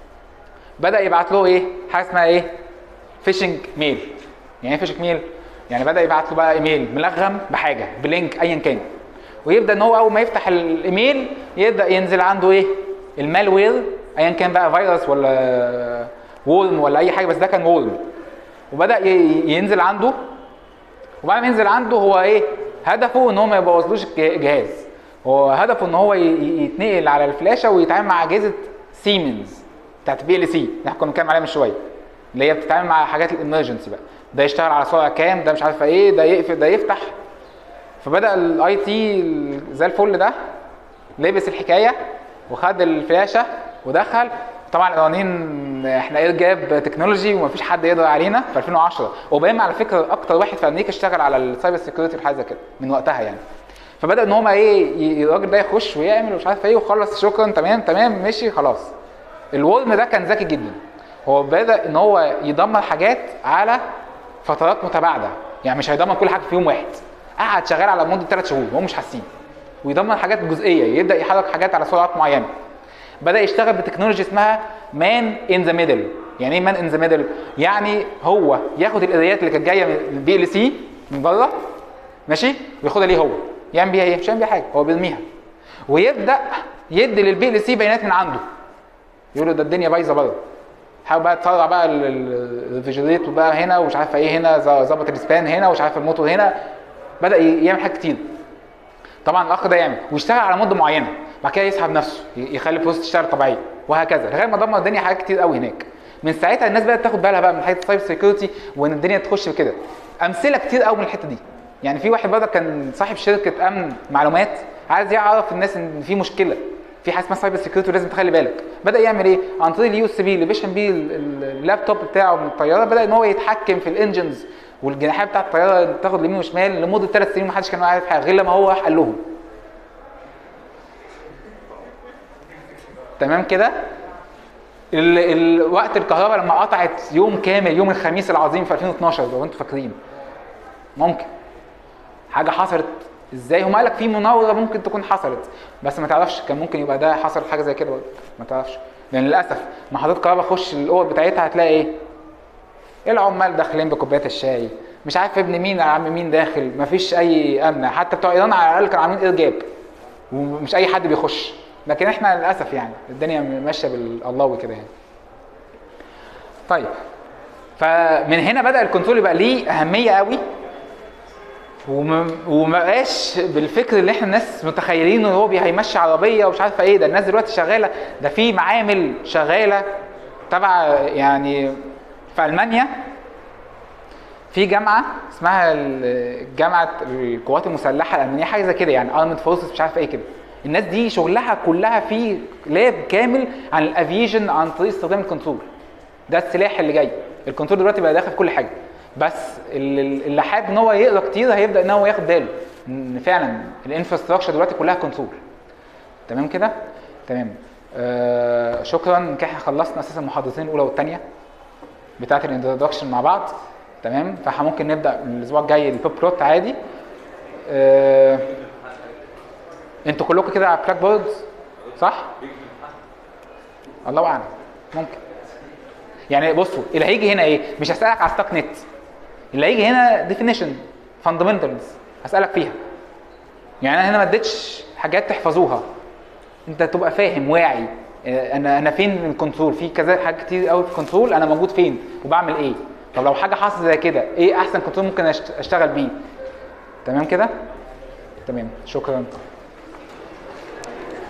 بدا يبعت له ايه حاجه اسمها ايه فيشنج ميل يعني ايه فيشنج ميل يعني بدا يبعت له بقى ايميل ملغم بحاجه بلينك ايا كان ويبدا ان هو اول ما يفتح الايميل يبدا ينزل عنده ايه المالوير ايا كان بقى فيروس ولا وورم ولا اي حاجه بس ده كان وورم وبدا ي- ينزل عنده وبعد ما ينزل عنده هو ايه هدفه ان هو ما يبوظلوش الج- الجهاز هو هدفه ان هو ي- ي- يتنقل على الفلاشه ويتعامل مع اجهزه سيمنز بتاعت بي ال سي اللي احنا كنا بنتكلم عليها من شويه اللي هي بتتعامل مع حاجات الامرجنسي بقى ده يشتغل على سرعه كام ده مش عارفه ايه ده يقفل ده يفتح فبدا الاي تي زي الفل ده لبس الحكايه وخد الفلاشه ودخل طبعا الاولانيين احنا ايه جاب تكنولوجي ومفيش حد يقدر علينا في 2010 اوباما على فكره اكتر واحد في امريكا اشتغل على السايبر سيكيورتي وحاجه زي كده من وقتها يعني فبدا ان هم ايه ي- الراجل ده يخش ويعمل ومش عارف ايه وخلص شكرا تمام تمام مشي خلاص الورم ده كان ذكي جدا هو بدا ان هو يدمر حاجات على فترات متباعده يعني مش هيدمر كل حاجه في يوم واحد قعد شغال على مده ثلاث شهور وهم مش حاسين ويدمر حاجات جزئيه يبدا يحرك حاجات على سرعات معينه بدا يشتغل بتكنولوجي اسمها مان ان ذا ميدل يعني ايه مان ان ذا ميدل يعني هو ياخد القرايات اللي كانت جايه من البي ال سي من بره ماشي وياخدها ليه هو يعمل بيها ايه مش هيعمل بيها حاجه هو بيرميها ويبدا يدي للبي ال سي بيانات من عنده يقول له ده الدنيا بايظه بره حاول بقى تسرع بقى الريفريجريتور بقى هنا ومش عارفه ايه هنا ز- ظبط السبان هنا ومش عارف الموتور هنا بدا ي- يعمل حاجات كتير طبعا الاخ ده يعمل ويشتغل على مده معينه بعد كده يسحب نفسه ي- يخلي الفلوس تشتغل طبيعيه وهكذا لغايه ما دمر الدنيا حاجات كتير قوي هناك من ساعتها الناس بدات تاخد بالها بقى من حته السايبر سيكيورتي وان الدنيا تخش كده امثله كتير قوي من الحته دي يعني في واحد برضه كان صاحب شركه امن معلومات عايز يعرف الناس ان في مشكله في حاجه اسمها سايبر سيكيورتي ولازم تخلي بالك بدا يعمل ايه عن طريق اليو اس بي اللي بيشحن بيه ال- ال- اللابتوب بتاعه من الطياره بدا ان هو يتحكم في الانجنز والجناحات بتاعت الطياره تاخد يمين وشمال لمده ثلاث سنين ما حدش كان عارف حاجه غير لما هو راح قال لهم تمام كده ال- ال- وقت الكهرباء لما قطعت يوم كامل يوم الخميس العظيم في 2012 لو انتوا فاكرين ممكن حاجه حصلت ازاي هم قالك في مناوره ممكن تكون حصلت بس ما تعرفش كان ممكن يبقى ده حصل حاجه زي كده برضه ما تعرفش لان للاسف ما حضرتك كهرباء خش الاوض بتاعتها هتلاقي ايه العمال داخلين بكوبايات الشاي مش عارف ابن مين يا عم مين داخل مفيش اي امن حتى بتوع ايران على الاقل كانوا عاملين ارجاب ومش اي حد بيخش لكن احنا للاسف يعني الدنيا ماشيه بالله كده يعني طيب فمن هنا بدا الكنترول يبقى ليه اهميه قوي وما وما بقاش بالفكر اللي احنا الناس متخيلينه ان هو بي- هيمشي عربيه ومش عارفه ايه ده الناس دلوقتي شغاله ده في معامل شغاله تبع يعني في المانيا في جامعه اسمها ال- جامعه القوات المسلحه الالمانيه حاجه زي كده يعني ارمد فورسز مش عارف ايه كده الناس دي شغلها كلها في لاب كامل عن الافيجن عن طريق استخدام الكنترول ده السلاح اللي جاي الكنترول دلوقتي بقى داخل في كل حاجه بس ال- اللي حابب ان هو يقرا كتير هيبدا ان هو ياخد باله ان فعلا الانفراستراكشر دلوقتي كلها كنترول تمام كده تمام آه شكرا كده احنا خلصنا اساسا المحاضرتين الاولى والثانيه بتاعه الانترودكشن مع بعض تمام فاحنا ممكن نبدا من الاسبوع الجاي البوب بلوت عادي آه انتوا كلكم كده على بلاك بورد صح الله اعلم ممكن يعني بصوا اللي هيجي هنا ايه مش هسالك على ستاك نت اللي هيجي هنا ديفينيشن فاندمنتالز هسالك فيها يعني انا هنا ما اديتش حاجات تحفظوها انت تبقى فاهم واعي اه، انا انا فين من الكنترول في كذا حاجات كتير قوي في الكنترول انا موجود فين وبعمل ايه طب لو حاجه حصلت زي كده ايه احسن كنترول ممكن أشت- اشتغل بيه تمام كده تمام شكرا